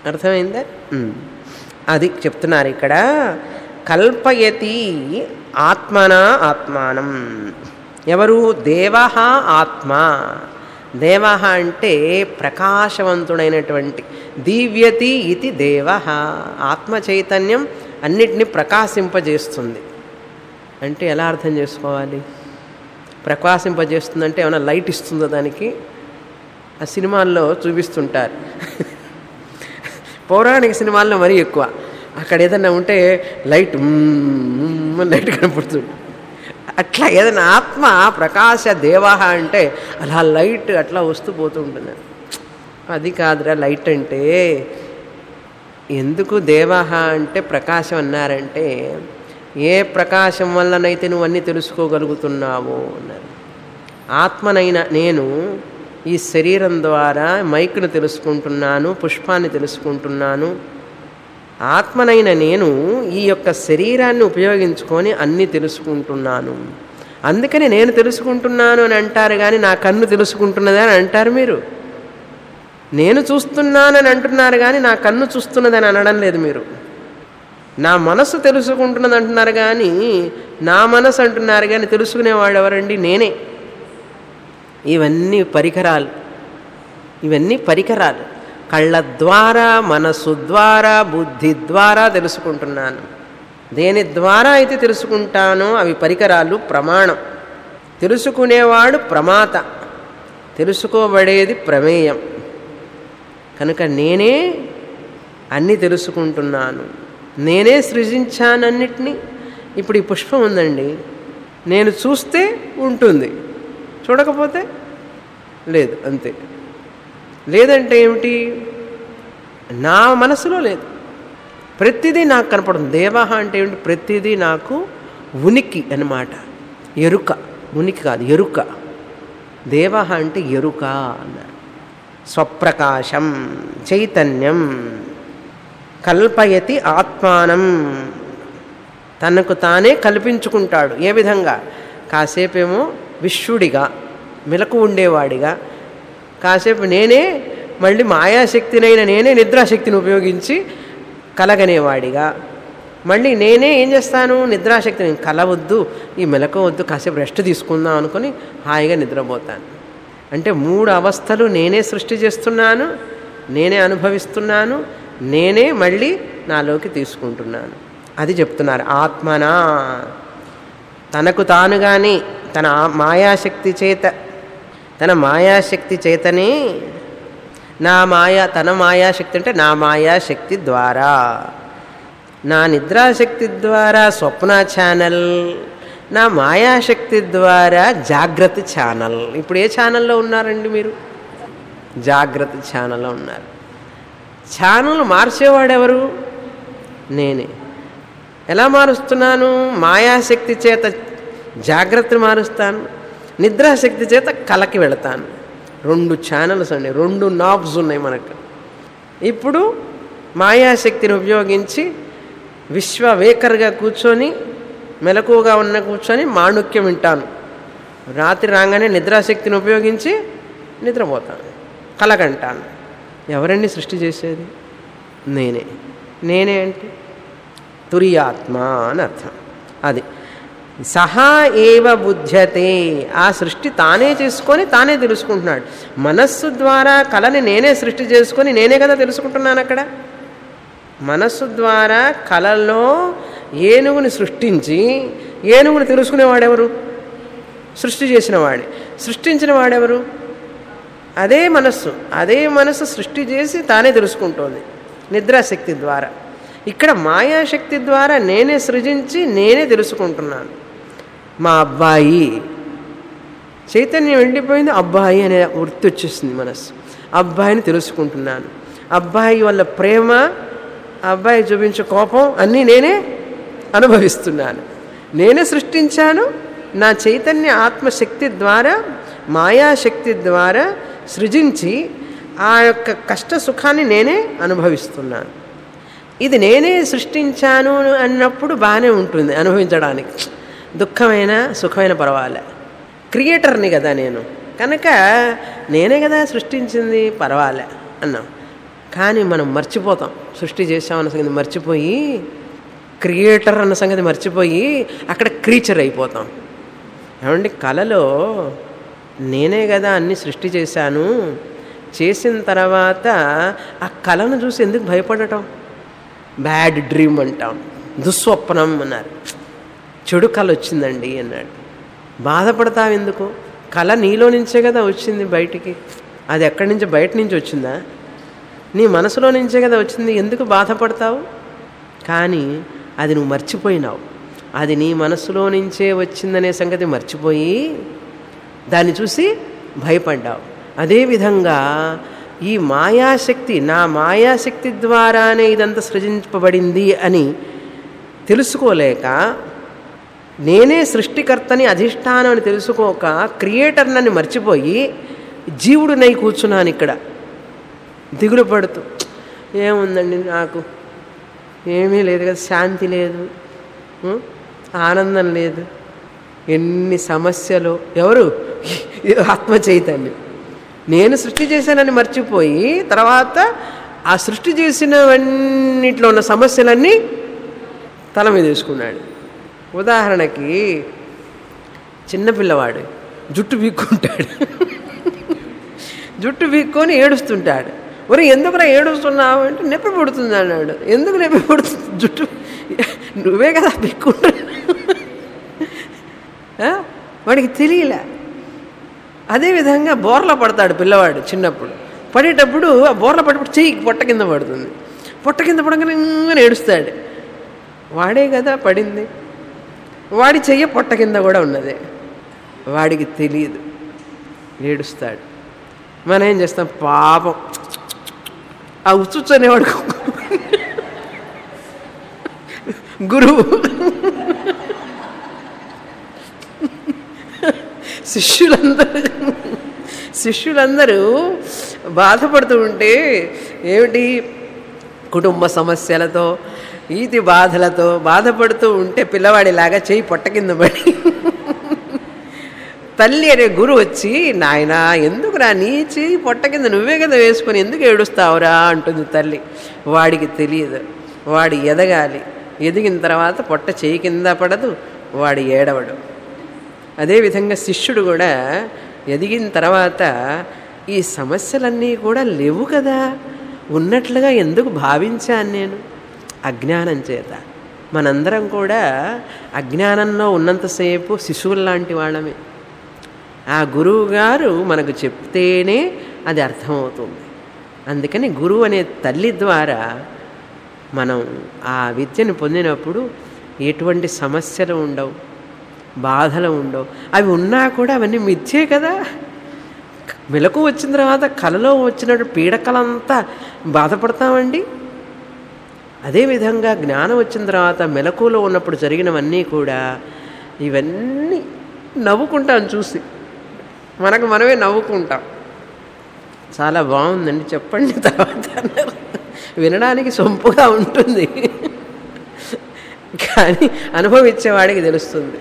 అర్థమైందా ఉమ్. అది చెప్తున్నారు ఇక్కడ కల్పయతి ఆత్మన ఆత్మానం ఎవరు దేవ ఆత్మ దేవ అంటే ప్రకాశవంతుడైనటువంటి దివ్యతి ఇది దేవ ఆత్మ చైతన్యం అన్నిటినీ ప్రకాశింపజేస్తుంది అంటే ఎలా అర్థం చేసుకోవాలి ప్రకాశింపజేస్తుందంటే ఏమైనా లైట్ ఇస్తుందో దానికి ఆ సినిమాల్లో చూపిస్తుంటారు పౌరాణిక సినిమాల్లో మరీ ఎక్కువ అక్కడ ఏదన్నా ఉంటే లైట్ మ్మ్ అని లైట్ కనపడుతుంది అట్లా ఏదైనా ఆత్మ ప్రకాశ దేవాహ అంటే అలా లైట్ అట్లా వస్తూ పోతూ ఉంటుంది అది కాదురా లైట్ అంటే ఎందుకు దేవాహ అంటే ప్రకాశం అన్నారంటే ఏ ప్రకాశం వల్లనైతే నువ్వు అన్నీ తెలుసుకోగలుగుతున్నావో అన్నారు ఆత్మనైన నేను ఈ శరీరం ద్వారా మైక్ను తెలుసుకుంటున్నాను పుష్పాన్ని తెలుసుకుంటున్నాను ఆత్మనైన నేను ఈ యొక్క శరీరాన్ని ఉపయోగించుకొని అన్నీ తెలుసుకుంటున్నాను అందుకని నేను తెలుసుకుంటున్నాను అని అంటారు కానీ నా కన్ను తెలుసుకుంటున్నదని అని అంటారు మీరు నేను చూస్తున్నానని అంటున్నారు కానీ నా కన్ను చూస్తున్నదని అనడం లేదు మీరు నా మనసు తెలుసుకుంటున్నది అంటున్నారు కానీ నా మనసు అంటున్నారు కానీ తెలుసుకునేవాడు ఎవరండి నేనే ఇవన్నీ పరికరాలు ఇవన్నీ పరికరాలు కళ్ళ ద్వారా మనసు ద్వారా బుద్ధి ద్వారా తెలుసుకుంటున్నాను దేని ద్వారా అయితే తెలుసుకుంటానో అవి పరికరాలు ప్రమాణం తెలుసుకునేవాడు ప్రమాత తెలుసుకోబడేది ప్రమేయం కనుక నేనే అన్నీ తెలుసుకుంటున్నాను నేనే సృజించానన్నిటినీ ఇప్పుడు ఈ పుష్పం ఉందండి నేను చూస్తే ఉంటుంది చూడకపోతే లేదు అంతే లేదంటే ఏమిటి నా మనసులో లేదు ప్రతిదీ నాకు కనపడుతుంది దేవహ అంటే ఏమిటి ప్రతిదీ నాకు ఉనికి అన్నమాట ఎరుక ఉనికి కాదు ఎరుక దేవహ అంటే ఎరుక అన్నారు స్వప్రకాశం చైతన్యం కల్పయతి ఆత్మానం తనకు తానే కల్పించుకుంటాడు ఏ విధంగా కాసేపేమో విశ్వడిగా మెలకు ఉండేవాడిగా కాసేపు నేనే మళ్ళీ మాయాశక్తినైన నేనే నిద్రాశక్తిని ఉపయోగించి కలగనేవాడిగా మళ్ళీ నేనే ఏం చేస్తాను నిద్రాశక్తిని కలవద్దు ఈ మెలకు వద్దు కాసేపు రెస్ట్ తీసుకుందాం అనుకొని హాయిగా నిద్రపోతాను అంటే మూడు అవస్థలు నేనే సృష్టి చేస్తున్నాను నేనే అనుభవిస్తున్నాను నేనే మళ్ళీ నాలోకి తీసుకుంటున్నాను అది చెప్తున్నారు ఆత్మనా తనకు తానుగాని తన ఆ- మాయాశక్తి చేత తన మాయాశక్తి చేతనే నా మాయా తన మాయాశక్తి అంటే నా మాయాశక్తి ద్వారా నా నిద్రాశక్తి ద్వారా స్వప్న ఛానల్ నా మాయాశక్తి ద్వారా జాగ్రత్త ఛానల్ ఇప్పుడు ఏ ఛానల్లో ఉన్నారండి మీరు జాగ్రత్త ఛానల్లో ఉన్నారు ఛానల్ మార్చేవాడెవరు నేనే ఎలా మారుస్తున్నాను మాయాశక్తి చేత జాగ్రత్తను మారుస్తాను నిద్రాశక్తి చేత కలకి వెళతాను రెండు ఛానల్స్ అండి రెండు నాబ్స్ ఉన్నాయి మనకు ఇప్పుడు మాయాశక్తిని ఉపయోగించి విశ్వవేకర్గా కూర్చొని మెలకువగా ఉన్న కూర్చొని మాణుక్యం వింటాను రాత్రి రాగానే నిద్రాశక్తిని ఉపయోగించి నిద్రపోతాను కలగంటాను ఎవరండి సృష్టి చేసేది నేనే నేనే అంటే తురియాత్మ అని అర్థం అది సహా ఏవ బుధ్యతే ఆ సృష్టి తానే చేసుకొని తానే తెలుసుకుంటున్నాడు మనస్సు ద్వారా కళని నేనే సృష్టి చేసుకొని నేనే కదా తెలుసుకుంటున్నాను అక్కడ మనస్సు ద్వారా కళలో ఏనుగుని సృష్టించి ఏనుగుని తెలుసుకునేవాడెవరు సృష్టి చేసిన వాడే సృష్టించిన వాడెవరు అదే మనస్సు అదే మనస్సు సృష్టి చేసి తానే తెలుసుకుంటోంది నిద్రాశక్తి ద్వారా ఇక్కడ మాయాశక్తి ద్వారా నేనే సృజించి నేనే తెలుసుకుంటున్నాను మా అబ్బాయి చైతన్యం వెళ్ళిపోయింది అబ్బాయి అనే వృత్తి వచ్చేసింది మనస్సు అబ్బాయిని తెలుసుకుంటున్నాను అబ్బాయి వల్ల ప్రేమ అబ్బాయి చూపించే కోపం అన్నీ నేనే అనుభవిస్తున్నాను నేనే సృష్టించాను నా చైతన్య ఆత్మశక్తి ద్వారా మాయాశక్తి ద్వారా సృజించి ఆ యొక్క కష్ట సుఖాన్ని నేనే అనుభవిస్తున్నాను ఇది నేనే సృష్టించాను అన్నప్పుడు బాగానే ఉంటుంది అనుభవించడానికి దుఃఖమైన సుఖమైన పర్వాలే క్రియేటర్ని కదా నేను కనుక నేనే కదా సృష్టించింది పర్వాలే అన్నాం కానీ మనం మర్చిపోతాం సృష్టి చేసామన్న సంగతి మర్చిపోయి క్రియేటర్ అన్న సంగతి మర్చిపోయి అక్కడ క్రీచర్ అయిపోతాం ఏమండి కళలో నేనే కదా అన్ని సృష్టి చేశాను చేసిన తర్వాత ఆ కళను చూసి ఎందుకు భయపడటం బ్యాడ్ డ్రీమ్ అంటాం దుస్వప్నం అన్నారు చెడు కళ వచ్చిందండి అన్నాడు బాధపడతావు ఎందుకు కళ నీలో నుంచే కదా వచ్చింది బయటికి అది ఎక్కడి నుంచి బయట నుంచి వచ్చిందా నీ మనసులో నుంచే కదా వచ్చింది ఎందుకు బాధపడతావు కానీ అది నువ్వు మర్చిపోయినావు అది నీ మనసులో నుంచే వచ్చిందనే సంగతి మర్చిపోయి దాన్ని చూసి భయపడ్డావు అదేవిధంగా ఈ మాయాశక్తి నా మాయాశక్తి ద్వారానే ఇదంతా సృజింపబడింది అని తెలుసుకోలేక నేనే సృష్టికర్తని అధిష్టానం అని తెలుసుకోక క్రియేటర్నని మర్చిపోయి జీవుడునై కూర్చున్నాను ఇక్కడ దిగులు పడుతూ ఏముందండి నాకు ఏమీ లేదు కదా శాంతి లేదు ఉం? ఆనందం లేదు ఎన్ని సమస్యలు ఎవరు ఈ ఆత్మ చైతన్యం నేను సృష్టి చేశానని మర్చిపోయి తర్వాత ఆ సృష్టి చేసినవన్నిట్లో ఉన్న సమస్యలన్నీ తల మీద వేసుకున్నాడు ఉదాహరణకి చిన్నపిల్లవాడు జుట్టు పీక్కుంటాడు జుట్టు పీక్కొని ఏడుస్తుంటాడు ఒరే ఎందుకురా ఏడుస్తున్నావు అంటే నొప్పి పుడుతుంది అన్నాడు ఎందుకు నొప్పి పుడుతుంది జుట్టు నువ్వే కదా పీక్కుంటా ఆ? వాడికి తెలియలే అదేవిధంగా బోర్ల పడతాడు పిల్లవాడు చిన్నప్పుడు పడేటప్పుడు ఆ బోర్ల పడేటప్పుడు చెయ్యి పొట్ట కింద పడుతుంది పొట్ట కింద పడగానే ఇంగని ఏడుస్తాడు వాడే కదా పడింది వాడి చెయ్యి పొట్ట కింద కూడా ఉన్నది వాడికి తెలియదు ఏడుస్తాడు మనం ఏం చేస్తాం పాపం ఆ ఉచ్చుచ్చు అనేవాడు గురువు శిష్యులందరూ శిష్యులందరూ బాధపడుతూ ఉంటే ఏమిటి కుటుంబ సమస్యలతో ఈతి బాధలతో బాధపడుతూ ఉంటే పిల్లవాడిలాగా చేయి పొట్ట కింద పడి తల్లి అనే గురు వచ్చి నాయనా ఎందుకురా నీ చేయి పొట్ట కింద నువ్వే కదా వేసుకొని ఎందుకు ఏడుస్తావురా అంటుంది తల్లి వాడికి తెలియదు వాడు ఎదగాలి ఎదిగిన తర్వాత పొట్ట చేయి కింద పడదు వాడు ఏడవడు అదేవిధంగా శిష్యుడు కూడా ఎదిగిన తర్వాత ఈ సమస్యలన్నీ కూడా లేవు కదా ఉన్నట్లుగా ఎందుకు భావించాను నేను అజ్ఞానం చేత మనందరం కూడా అజ్ఞానంలో ఉన్నంతసేపు శిశువుల్లాంటి వాళ్ళమే ఆ గురువు గారు మనకు చెప్తేనే అది అర్థమవుతుంది అందుకని గురువు అనే తల్లి ద్వారా మనం ఆ విద్యను పొందినప్పుడు ఎటువంటి సమస్యలు ఉండవు బాధలు ఉండవు అవి ఉన్నా కూడా అవన్నీ మిథ్యే కదా మెలకు వచ్చిన తర్వాత కలలో వచ్చినట్టు పీడకలంతా బాధపడతామండి అదేవిధంగా జ్ఞానం వచ్చిన తర్వాత మెలకులో ఉన్నప్పుడు జరిగినవన్నీ కూడా ఇవన్నీ నవ్వుకుంటాం చూసి మనకు మనమే నవ్వుకుంటాం చాలా బాగుందండి చెప్పండి తర్వాత అన్నారు. వినడానికి సొంపుగా ఉంటుంది కానీ అనుభవించేవాడికి తెలుస్తుంది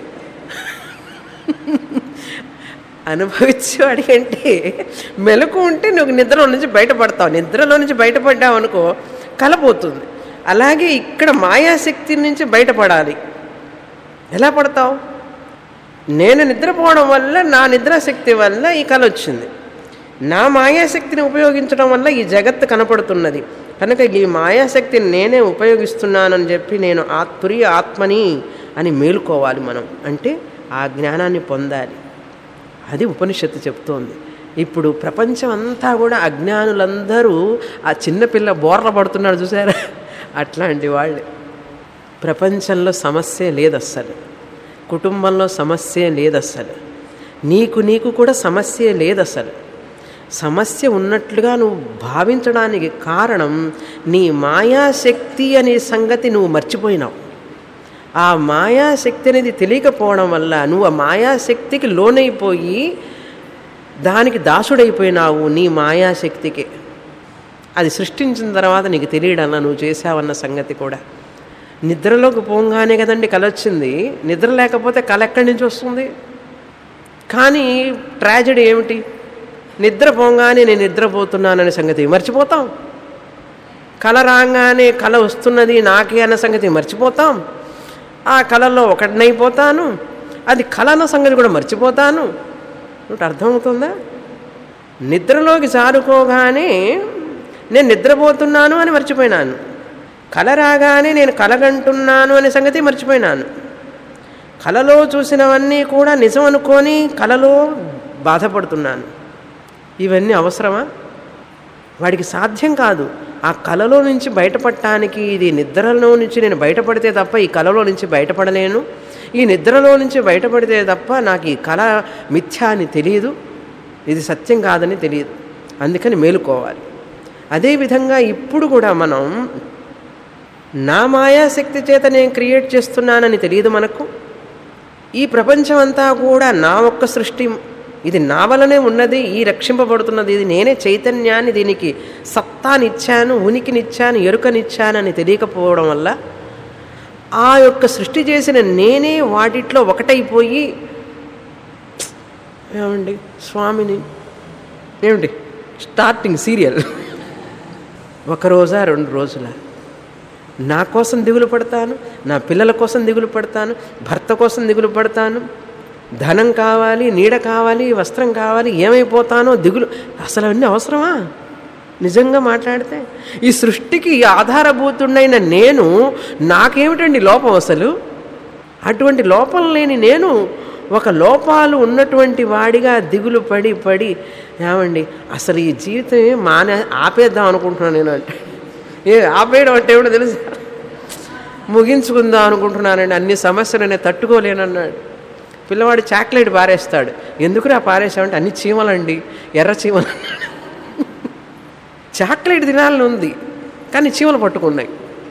అనుభవించేవాడికి అంటే మెలకు ఉంటే నువ్వు నిద్రలో నుంచి బయటపడతావు నిద్రలో నుంచి బయటపడ్డావు అనుకో కలపోతుంది అలాగే ఇక్కడ మాయాశక్తి నుంచి బయటపడాలి ఎలా పడతావు నేను నిద్రపోవడం వల్ల నా నిద్రాశక్తి వల్ల ఈ కళ వచ్చింది నా మాయాశక్తిని ఉపయోగించడం వల్ల ఈ జగత్తు కనపడుతున్నది కనుక ఈ మాయాశక్తిని నేనే ఉపయోగిస్తున్నానని చెప్పి నేను ఆత్పురి ఆత్మని అని మేలుకోవాలి మనం అంటే ఆ జ్ఞానాన్ని పొందాలి అది ఉపనిషత్తు చెప్తోంది ఇప్పుడు ప్రపంచం అంతా కూడా అజ్ఞానులందరూ ఆ చిన్నపిల్ల బోర్ల పడుతున్నాడు చూసారా అట్లాంటి వాళ్ళే ప్రపంచంలో సమస్య లేదు అస్సలు కుటుంబంలో సమస్య లేదు అస్సలు నీకు నీకు కూడా సమస్య లేదు అసలు సమస్య ఉన్నట్లుగా నువ్వు భావించడానికి కారణం నీ మాయాశక్తి అనే సంగతి నువ్వు మర్చిపోయినావు ఆ మాయాశక్తి అనేది తెలియకపోవడం వల్ల నువ్వు ఆ మాయాశక్తికి లోనైపోయి దానికి దాసుడైపోయినావు నీ మాయాశక్తికి అది సృష్టించిన తర్వాత నీకు తెలియడన్నా నువ్వు చేసావన్న సంగతి కూడా నిద్రలోకి పోగానే కదండి కల వచ్చింది నిద్ర లేకపోతే కళ ఎక్కడి నుంచి వస్తుంది కానీ ట్రాజడీ ఏమిటి నిద్ర పోగానే నేను నిద్రపోతున్నాననే సంగతి మర్చిపోతాం కళ రాగానే కళ వస్తున్నది నాకే అన్న సంగతి మర్చిపోతాం ఆ కళలో ఒకటినైపోతాను అది కళ అన్న సంగతి కూడా మర్చిపోతాను ఇప్పుడు అర్థమవుతుందా నిద్రలోకి జారుకోగానే నేను నిద్రపోతున్నాను అని మర్చిపోయినాను కళ రాగానే నేను కలగంటున్నాను అనే సంగతి మర్చిపోయినాను కలలో చూసినవన్నీ కూడా నిజం అనుకొని కలలో బాధపడుతున్నాను ఇవన్నీ అవసరమా వాడికి సాధ్యం కాదు ఆ కలలో నుంచి బయటపడటానికి ఇది నిద్రలో నుంచి నేను బయటపడితే తప్ప ఈ కలలో నుంచి బయటపడలేను ఈ నిద్రలో నుంచి బయటపడితే తప్ప నాకు ఈ కళ మిథ్య అని తెలియదు ఇది సత్యం కాదని తెలియదు అందుకని మేలుకోవాలి అదేవిధంగా ఇప్పుడు కూడా మనం నా మాయాశక్తి చేత నేను క్రియేట్ చేస్తున్నానని తెలియదు మనకు ఈ ప్రపంచం అంతా కూడా నా ఒక్క సృష్టి ఇది నా వలనే ఉన్నది ఈ రక్షింపబడుతున్నది ఇది నేనే చైతన్యాన్ని దీనికి సత్తానిచ్చాను ఉనికినిచ్చాను ఎరుకనిచ్చానని తెలియకపోవడం వల్ల ఆ యొక్క సృష్టి చేసిన నేనే వాటిట్లో ఒకటైపోయి ఏమండి స్వామిని ఏమిటి స్టార్టింగ్ సీరియల్ ఒక రోజా రెండు రోజుల నా కోసం దిగులు పడతాను నా పిల్లల కోసం దిగులు పడతాను భర్త కోసం దిగులు పడతాను ధనం కావాలి నీడ కావాలి వస్త్రం కావాలి ఏమైపోతానో దిగులు అసలు అవన్నీ అవసరమా నిజంగా మాట్లాడితే ఈ సృష్టికి ఆధారభూతుండైన నేను నాకేమిటండి లోపం అసలు అటువంటి లోపం లేని నేను ఒక లోపాలు ఉన్నటువంటి వాడిగా దిగులు పడి పడి ఏమండి అసలు ఈ జీవితమే మానే ఆపేద్దాం అనుకుంటున్నాను నేను అంటే ఏ ఆపేయడం అంటే ఏమిటో తెలుసు ముగించుకుందాం అనుకుంటున్నానండి అన్ని సమస్యలు నేను తట్టుకోలేనన్నాడు పిల్లవాడు చాక్లెట్ పారేస్తాడు ఎందుకురా పారేసామంటే అన్ని చీమలండి ఎర్ర చీమలు అన్నాడు చాక్లెట్ తినాలని ఉంది కానీ చీమలు పట్టుకున్నాయి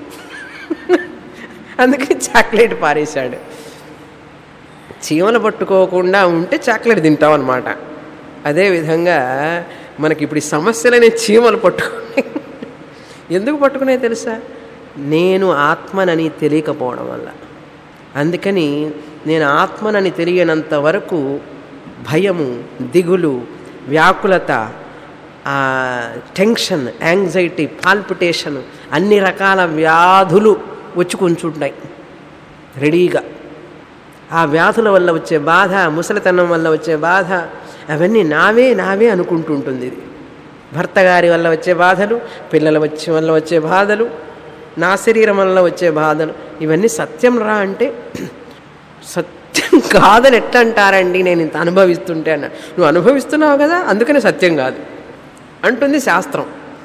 అందుకని చాక్లెట్ పారేశాడు చీమలు పట్టుకోకుండా ఉంటే చాక్లెట్ తింటాం అనమాట అదేవిధంగా మనకి ఇప్పుడు ఈ సమస్యలనే చీమలు పట్టుకున్నాయి ఎందుకు పట్టుకున్నాయి తెలుసా నేను ఆత్మనని తెలియకపోవడం వల్ల అందుకని నేను ఆత్మనని తెలియనంత వరకు భయము దిగులు వ్యాకులత టెన్షన్ యాంగ్జైటీ పాల్పిటేషన్ అన్ని రకాల వ్యాధులు వచ్చి కొంచుంటాయి రెడీగా ఆ వ్యాధుల వల్ల వచ్చే బాధ ముసలితనం వల్ల వచ్చే బాధ అవన్నీ నావే నావే అనుకుంటుంటుంది ఇది భర్త గారి వల్ల వచ్చే బాధలు పిల్లల వచ్చే వల్ల వచ్చే బాధలు నా శరీరం వల్ల వచ్చే బాధలు ఇవన్నీ సత్యం రా అంటే సత్యం కాదని ఎట్లా అంటారండి నేను ఇంత అనుభవిస్తుంటే అన్న నువ్వు అనుభవిస్తున్నావు కదా అందుకనే సత్యం కాదు అంటుంది శాస్త్రం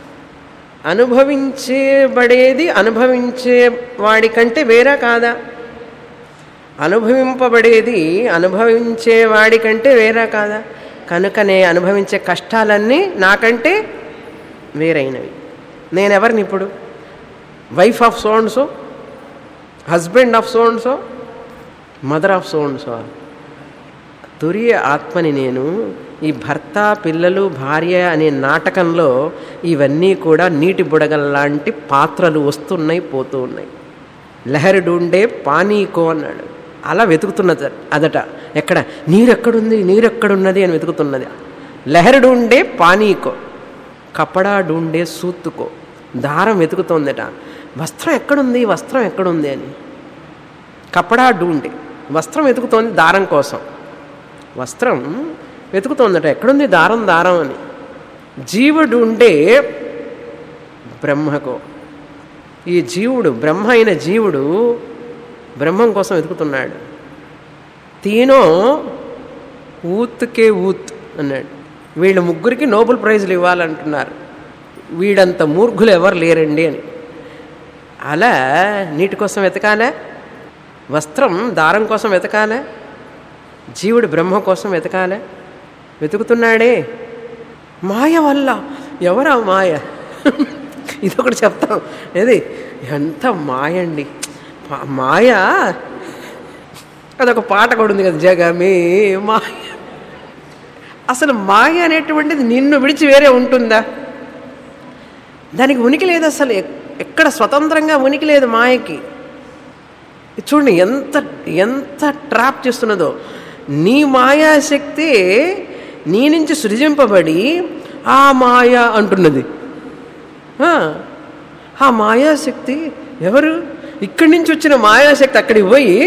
అనుభవించేబడేది అనుభవించే వాడికంటే వేరే కాదా అనుభవింపబడేది అనుభవించే వాడికంటే వేరే కాదా కనుకనే అనుభవించే కష్టాలన్నీ నాకంటే వేరైనవి నేనెవరిని ఇప్పుడు wife of so and so husband of so and so mother of so and so తురియ ఆత్మని నేను ఈ భర్త పిల్లలు భార్య అనే నాటకంలో ఇవన్నీ కూడా నీటి బుడగల్లాంటి పాత్రలు వస్తున్నాయి పోతూ ఉన్నాయి లహరుడుండే పానీకో అన్నాడు అలా వెతుకుతున్నది అదట ఎక్కడ నీరెక్కడుంది నీరెక్కడున్నది అని వెతుకుతున్నది లహరుడు ఉండే పానీకో కపడా డూండే సూత్తుకో దారం వెతుకుతోందట వస్త్రం ఎక్కడుంది వస్త్రం ఎక్కడుంది అని కపడా డూండే వస్త్రం వెతుకుతోంది దారం కోసం వస్త్రం వెతుకుతోందట ఎక్కడుంది దారం దారం అని జీవుడు ఉండే బ్రహ్మకో ఈ జీవుడు బ్రహ్మ అయిన జీవుడు బ్రహ్మం కోసం వెతుకుతున్నాడు తీనో ఊత్కే ఊత్ అన్నాడు వీళ్ళ ముగ్గురికి నోబెల్ ప్రైజులు ఇవ్వాలంటున్నారు వీడంత మూర్ఖులు ఎవరు లేరండి అని అలా నీటి కోసం వెతకాలా వస్త్రం దారం కోసం వెతకాలా జీవుడు బ్రహ్మ కోసం వెతకాలా వెతుకుతున్నాడే మాయ వల్ల ఎవరా మాయ ఇదొకటి చెప్తాం ఏది ఎంత మాయ అండి పా- మాయ అదొక పాట కూడా ఉంది కదా జగమే మాయ అసలు మాయ అనేటువంటిది నిన్ను విడిచి వేరే ఉంటుందా దానికి ఉనికి లేదు అసలు ఎక్- ఎక్కడ స్వతంత్రంగా ఉనికి లేదు మాయకి చూడండి ఎంత ఎంత ట్రాప్ చేస్తున్నదో నీ మాయాశక్తి నీ నుంచి సృజింపబడి ఆ మాయ అంటున్నది ఆ, ఆ మాయాశక్తి ఎవరు ఇక్కడి నుంచి వచ్చిన మాయాశక్తి అక్కడికి పోయి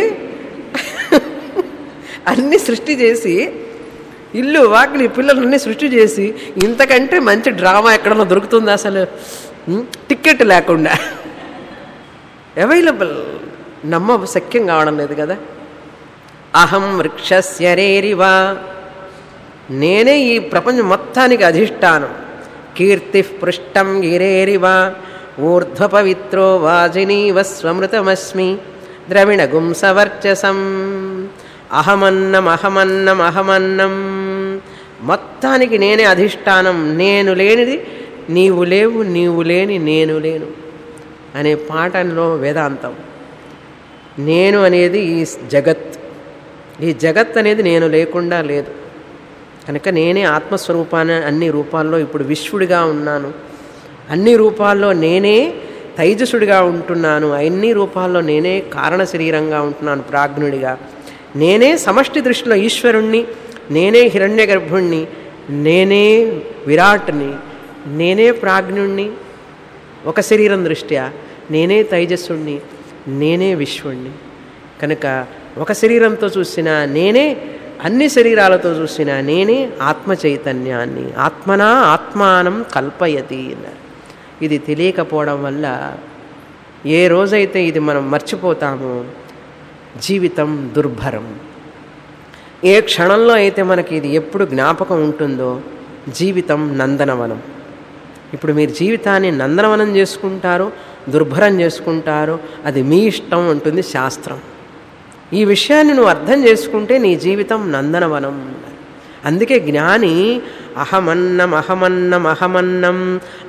అన్ని సృష్టి చేసి ఇల్లు వాకిలి పిల్లలన్నీ సృష్టి చేసి ఇంతకంటే మంచి డ్రామా ఎక్కడన్నా దొరుకుతుంది అసలు ఉం? టికెట్ లేకుండా అవైలబుల్ నమ్మ శక్యం కావడం లేదు కదా అహం వృక్షస్య రేరివా నేనే ఈ ప్రపంచం మొత్తానికి అధిష్టానం కీర్తి పృష్టం గిరేరివా ఊర్ధ్వపవిత్రో వాజినీవ స్వమృతమస్మి ద్రవిణగుం సవర్చసం అహమన్నం అహమన్నం అహమన్నం మొత్తానికి నేనే అధిష్టానం నేను లేనిది నీవు లేవు నీవు లేని నేను లేను అనే పాఠంలో వేదాంతం నేను అనేది ఈ జగత్ ఈ జగత్ అనేది నేను లేకుండా లేదు కనుక నేనే ఆత్మస్వరూపాన్ని అన్ని రూపాల్లో ఇప్పుడు విశ్వడిగా ఉన్నాను అన్ని రూపాల్లో నేనే తైజసుడిగా ఉంటున్నాను అన్ని రూపాల్లో నేనే కారణ శరీరంగా ఉంటున్నాను ప్రాజ్ఞుడిగా నేనే సమష్టి దృష్టిలో ఈశ్వరుణ్ణి నేనే హిరణ్య గర్భుణ్ణి నేనే విరాట్ని నేనే ప్రాజ్ఞుణ్ణి ఒక శరీరం దృష్ట్యా నేనే తైజస్సుణ్ణి నేనే విశ్వణ్ణి కనుక ఒక శరీరంతో చూసిన నేనే అన్ని శరీరాలతో చూసిన నేనే ఆత్మ చైతన్యాన్ని ఆత్మనా ఆత్మానం కల్పయతి అన్నారు ఇది తెలియకపోవడం వల్ల ఏ రోజైతే ఇది మనం మర్చిపోతామో జీవితం దుర్భరం ఏ క్షణంలో అయితే మనకి ఇది ఎప్పుడు జ్ఞాపకం ఉంటుందో జీవితం నందనవనం ఇప్పుడు మీరు జీవితాన్ని నందనవనం చేసుకుంటారో దుర్భరం చేసుకుంటారో అది మీ ఇష్టం ఉంటుంది శాస్త్రం ఈ విషయాన్ని నువ్వు అర్థం చేసుకుంటే నీ జీవితం నందనవనం అందుకే జ్ఞాని అహమన్నం అహమన్నం అహమన్నం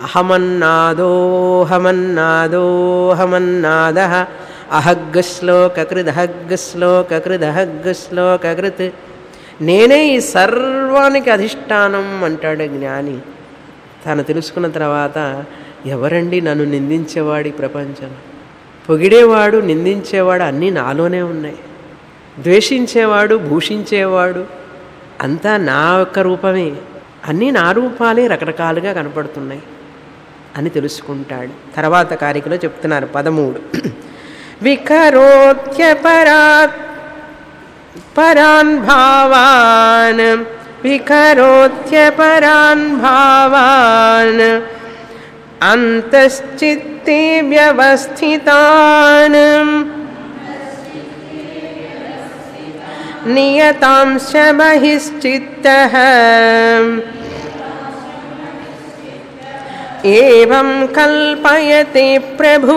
అహమన్నాదోహమన్నాదోహమన్నాద అహగ్గశ్లోకృదహగ్గశ్లోకృదహగ్గశ్లోకృత్ నేనే ఈ సర్వానికి అధిష్టానం అంటాడు జ్ఞాని తాను తెలుసుకున్న తర్వాత ఎవరండి నన్ను నిందించేవాడు ఈ ప్రపంచం పొగిడేవాడు నిందించేవాడు అన్నీ నాలోనే ఉన్నాయి ద్వేషించేవాడు భూషించేవాడు అంతా నా యొక్క రూపమే అన్నీ నా రూపాలే రకరకాలుగా కనపడుతున్నాయి అని తెలుసుకుంటాడు తర్వాత కారికలో చెప్తున్నారు పదమూడు వికరోత్యపరాత్ పరాన్ భావాన్ వికరోత్యపరాన్ భావాన్ అంతశ్చిత్తే వ్యవస్థితాన్ నియతాంశ బహిశ్చిత్త ఏం కల్పయతే ప్రభు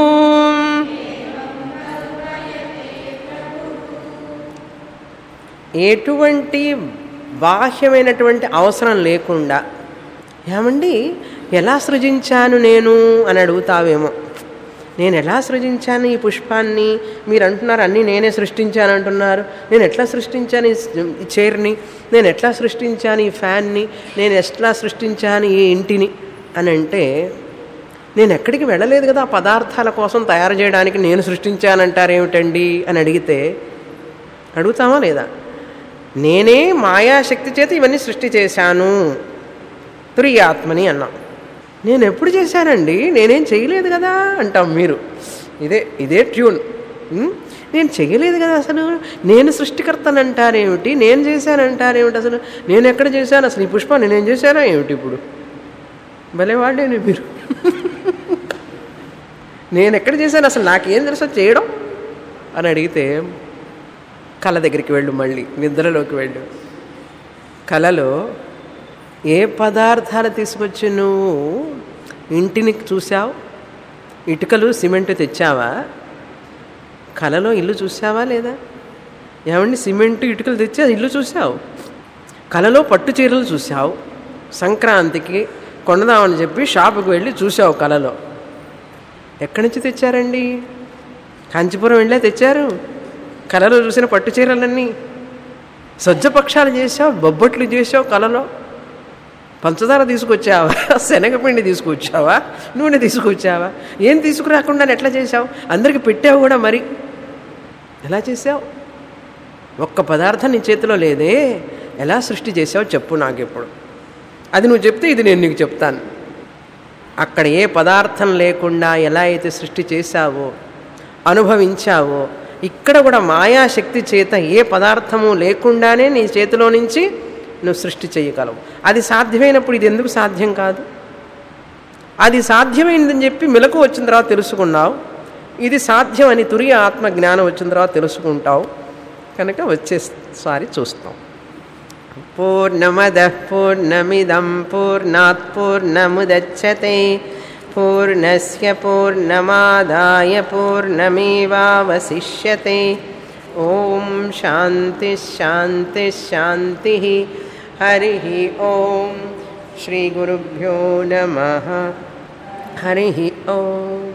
ఎటువంటి బాహ్యమైనటువంటి అవసరం లేకుండా ఏమండి ఎలా సృజించాను నేను అని అడుగుతావేమో నేను ఎలా సృజించాను ఈ పుష్పాన్ని మీరు అంటున్నారు అన్నీ నేనే సృష్టించాను అంటున్నారు నేను ఎట్లా సృష్టించాను ఈ స్- ఈ చైర్ని నేను ఎట్లా సృష్టించాను ఈ ఫ్యాన్ని నేను ఎట్లా సృష్టించాను ఈ ఇంటిని అని అంటే నేను ఎక్కడికి వెళ్ళలేదు కదా ఆ పదార్థాల కోసం తయారు చేయడానికి నేను సృష్టించానంటారేమిటండి అని అడిగితే అడుగుతామా లేదా నేనే మాయాశక్తి చేత ఇవన్నీ సృష్టి చేశాను తురియాత్మని అన్నాం నేను ఎప్పుడు చేశానండి నేనేం చేయలేదు కదా అంటాం మీరు ఇదే ఇదే ట్యూన్ ఉం? నేను చేయలేదు కదా అసలు నేను సృష్టికర్తనంటారేమిటి నేను చేశానంటారేమిటి అసలు నేను ఎక్కడ చేశాను అసలు ఈ పుష్పాన్ని నేను చేశానా ఏమిటి ఇప్పుడు భలే వాడేను మీరు నేను ఎక్కడ చేశాను అసలు నాకేం తెలుసో చేయడం అని అడిగితే కళ దగ్గరికి వెళ్ళు మళ్ళీ నిద్రలోకి వెళ్ళు కళలో ఏ పదార్థాలు తీసుకొచ్చి నువ్వు ఇంటిని చూసావు ఇటుకలు సిమెంట్ తెచ్చావా కళలో ఇల్లు చూసావా లేదా ఏమండి సిమెంట్ ఇటుకలు తెచ్చి ఇల్లు చూసావు కళలో పట్టు చీరలు చూసావు సంక్రాంతికి కొనదామని చెప్పి షాపుకి వెళ్ళి చూసావు కళలో ఎక్కడి నుంచి తెచ్చారండి కాంచీపురం వెళ్ళే తెచ్చారు కళలో చూసిన పట్టు చీరలన్నీ సజ్జపక్షాలు చేసావు బొబ్బట్లు చేసావు కళలో పంచదార తీసుకొచ్చావా శనగపిండి తీసుకొచ్చావా నూనె తీసుకొచ్చావా ఏం తీసుకురాకుండా ఎట్లా చేసావు అందరికి పెట్టావు కూడా మరి ఎలా చేసావు ఒక్క పదార్థం నీ చేతిలో లేదే ఎలా సృష్టి చేసావు చెప్పు నాకు ఇప్పుడు అది నువ్వు చెప్తే ఇది నేను నీకు చెప్తాను అక్కడ ఏ పదార్థం లేకుండా ఎలా అయితే సృష్టి చేశావో అనుభవించావో ఇక్కడ కూడా మాయాశక్తి చేత ఏ పదార్థము లేకుండానే నీ చేతిలో నుంచి నువ్వు సృష్టి చేయగలవు అది సాధ్యమైనప్పుడు ఇది ఎందుకు సాధ్యం కాదు అది సాధ్యమైందని చెప్పి మెలకు వచ్చిన తర్వాత తెలుసుకున్నావు ఇది సాధ్యం అని తురియ ఆత్మ జ్ఞానం వచ్చిన తర్వాత తెలుసుకుంటావు కనుక వచ్చేసారి చూస్తాం పూర్ణమద పూర్ణమిదం పూర్ణాత్ పూర్ణముదచ్చతే పూర్ణస్య పూర్ణమాదాయ పూర్ణమేవావశిష్యతే ఓం శాంతి శాంతి శాంతి హరి ఓం శ్రీ గురుభ్యో నమ హరి ఓం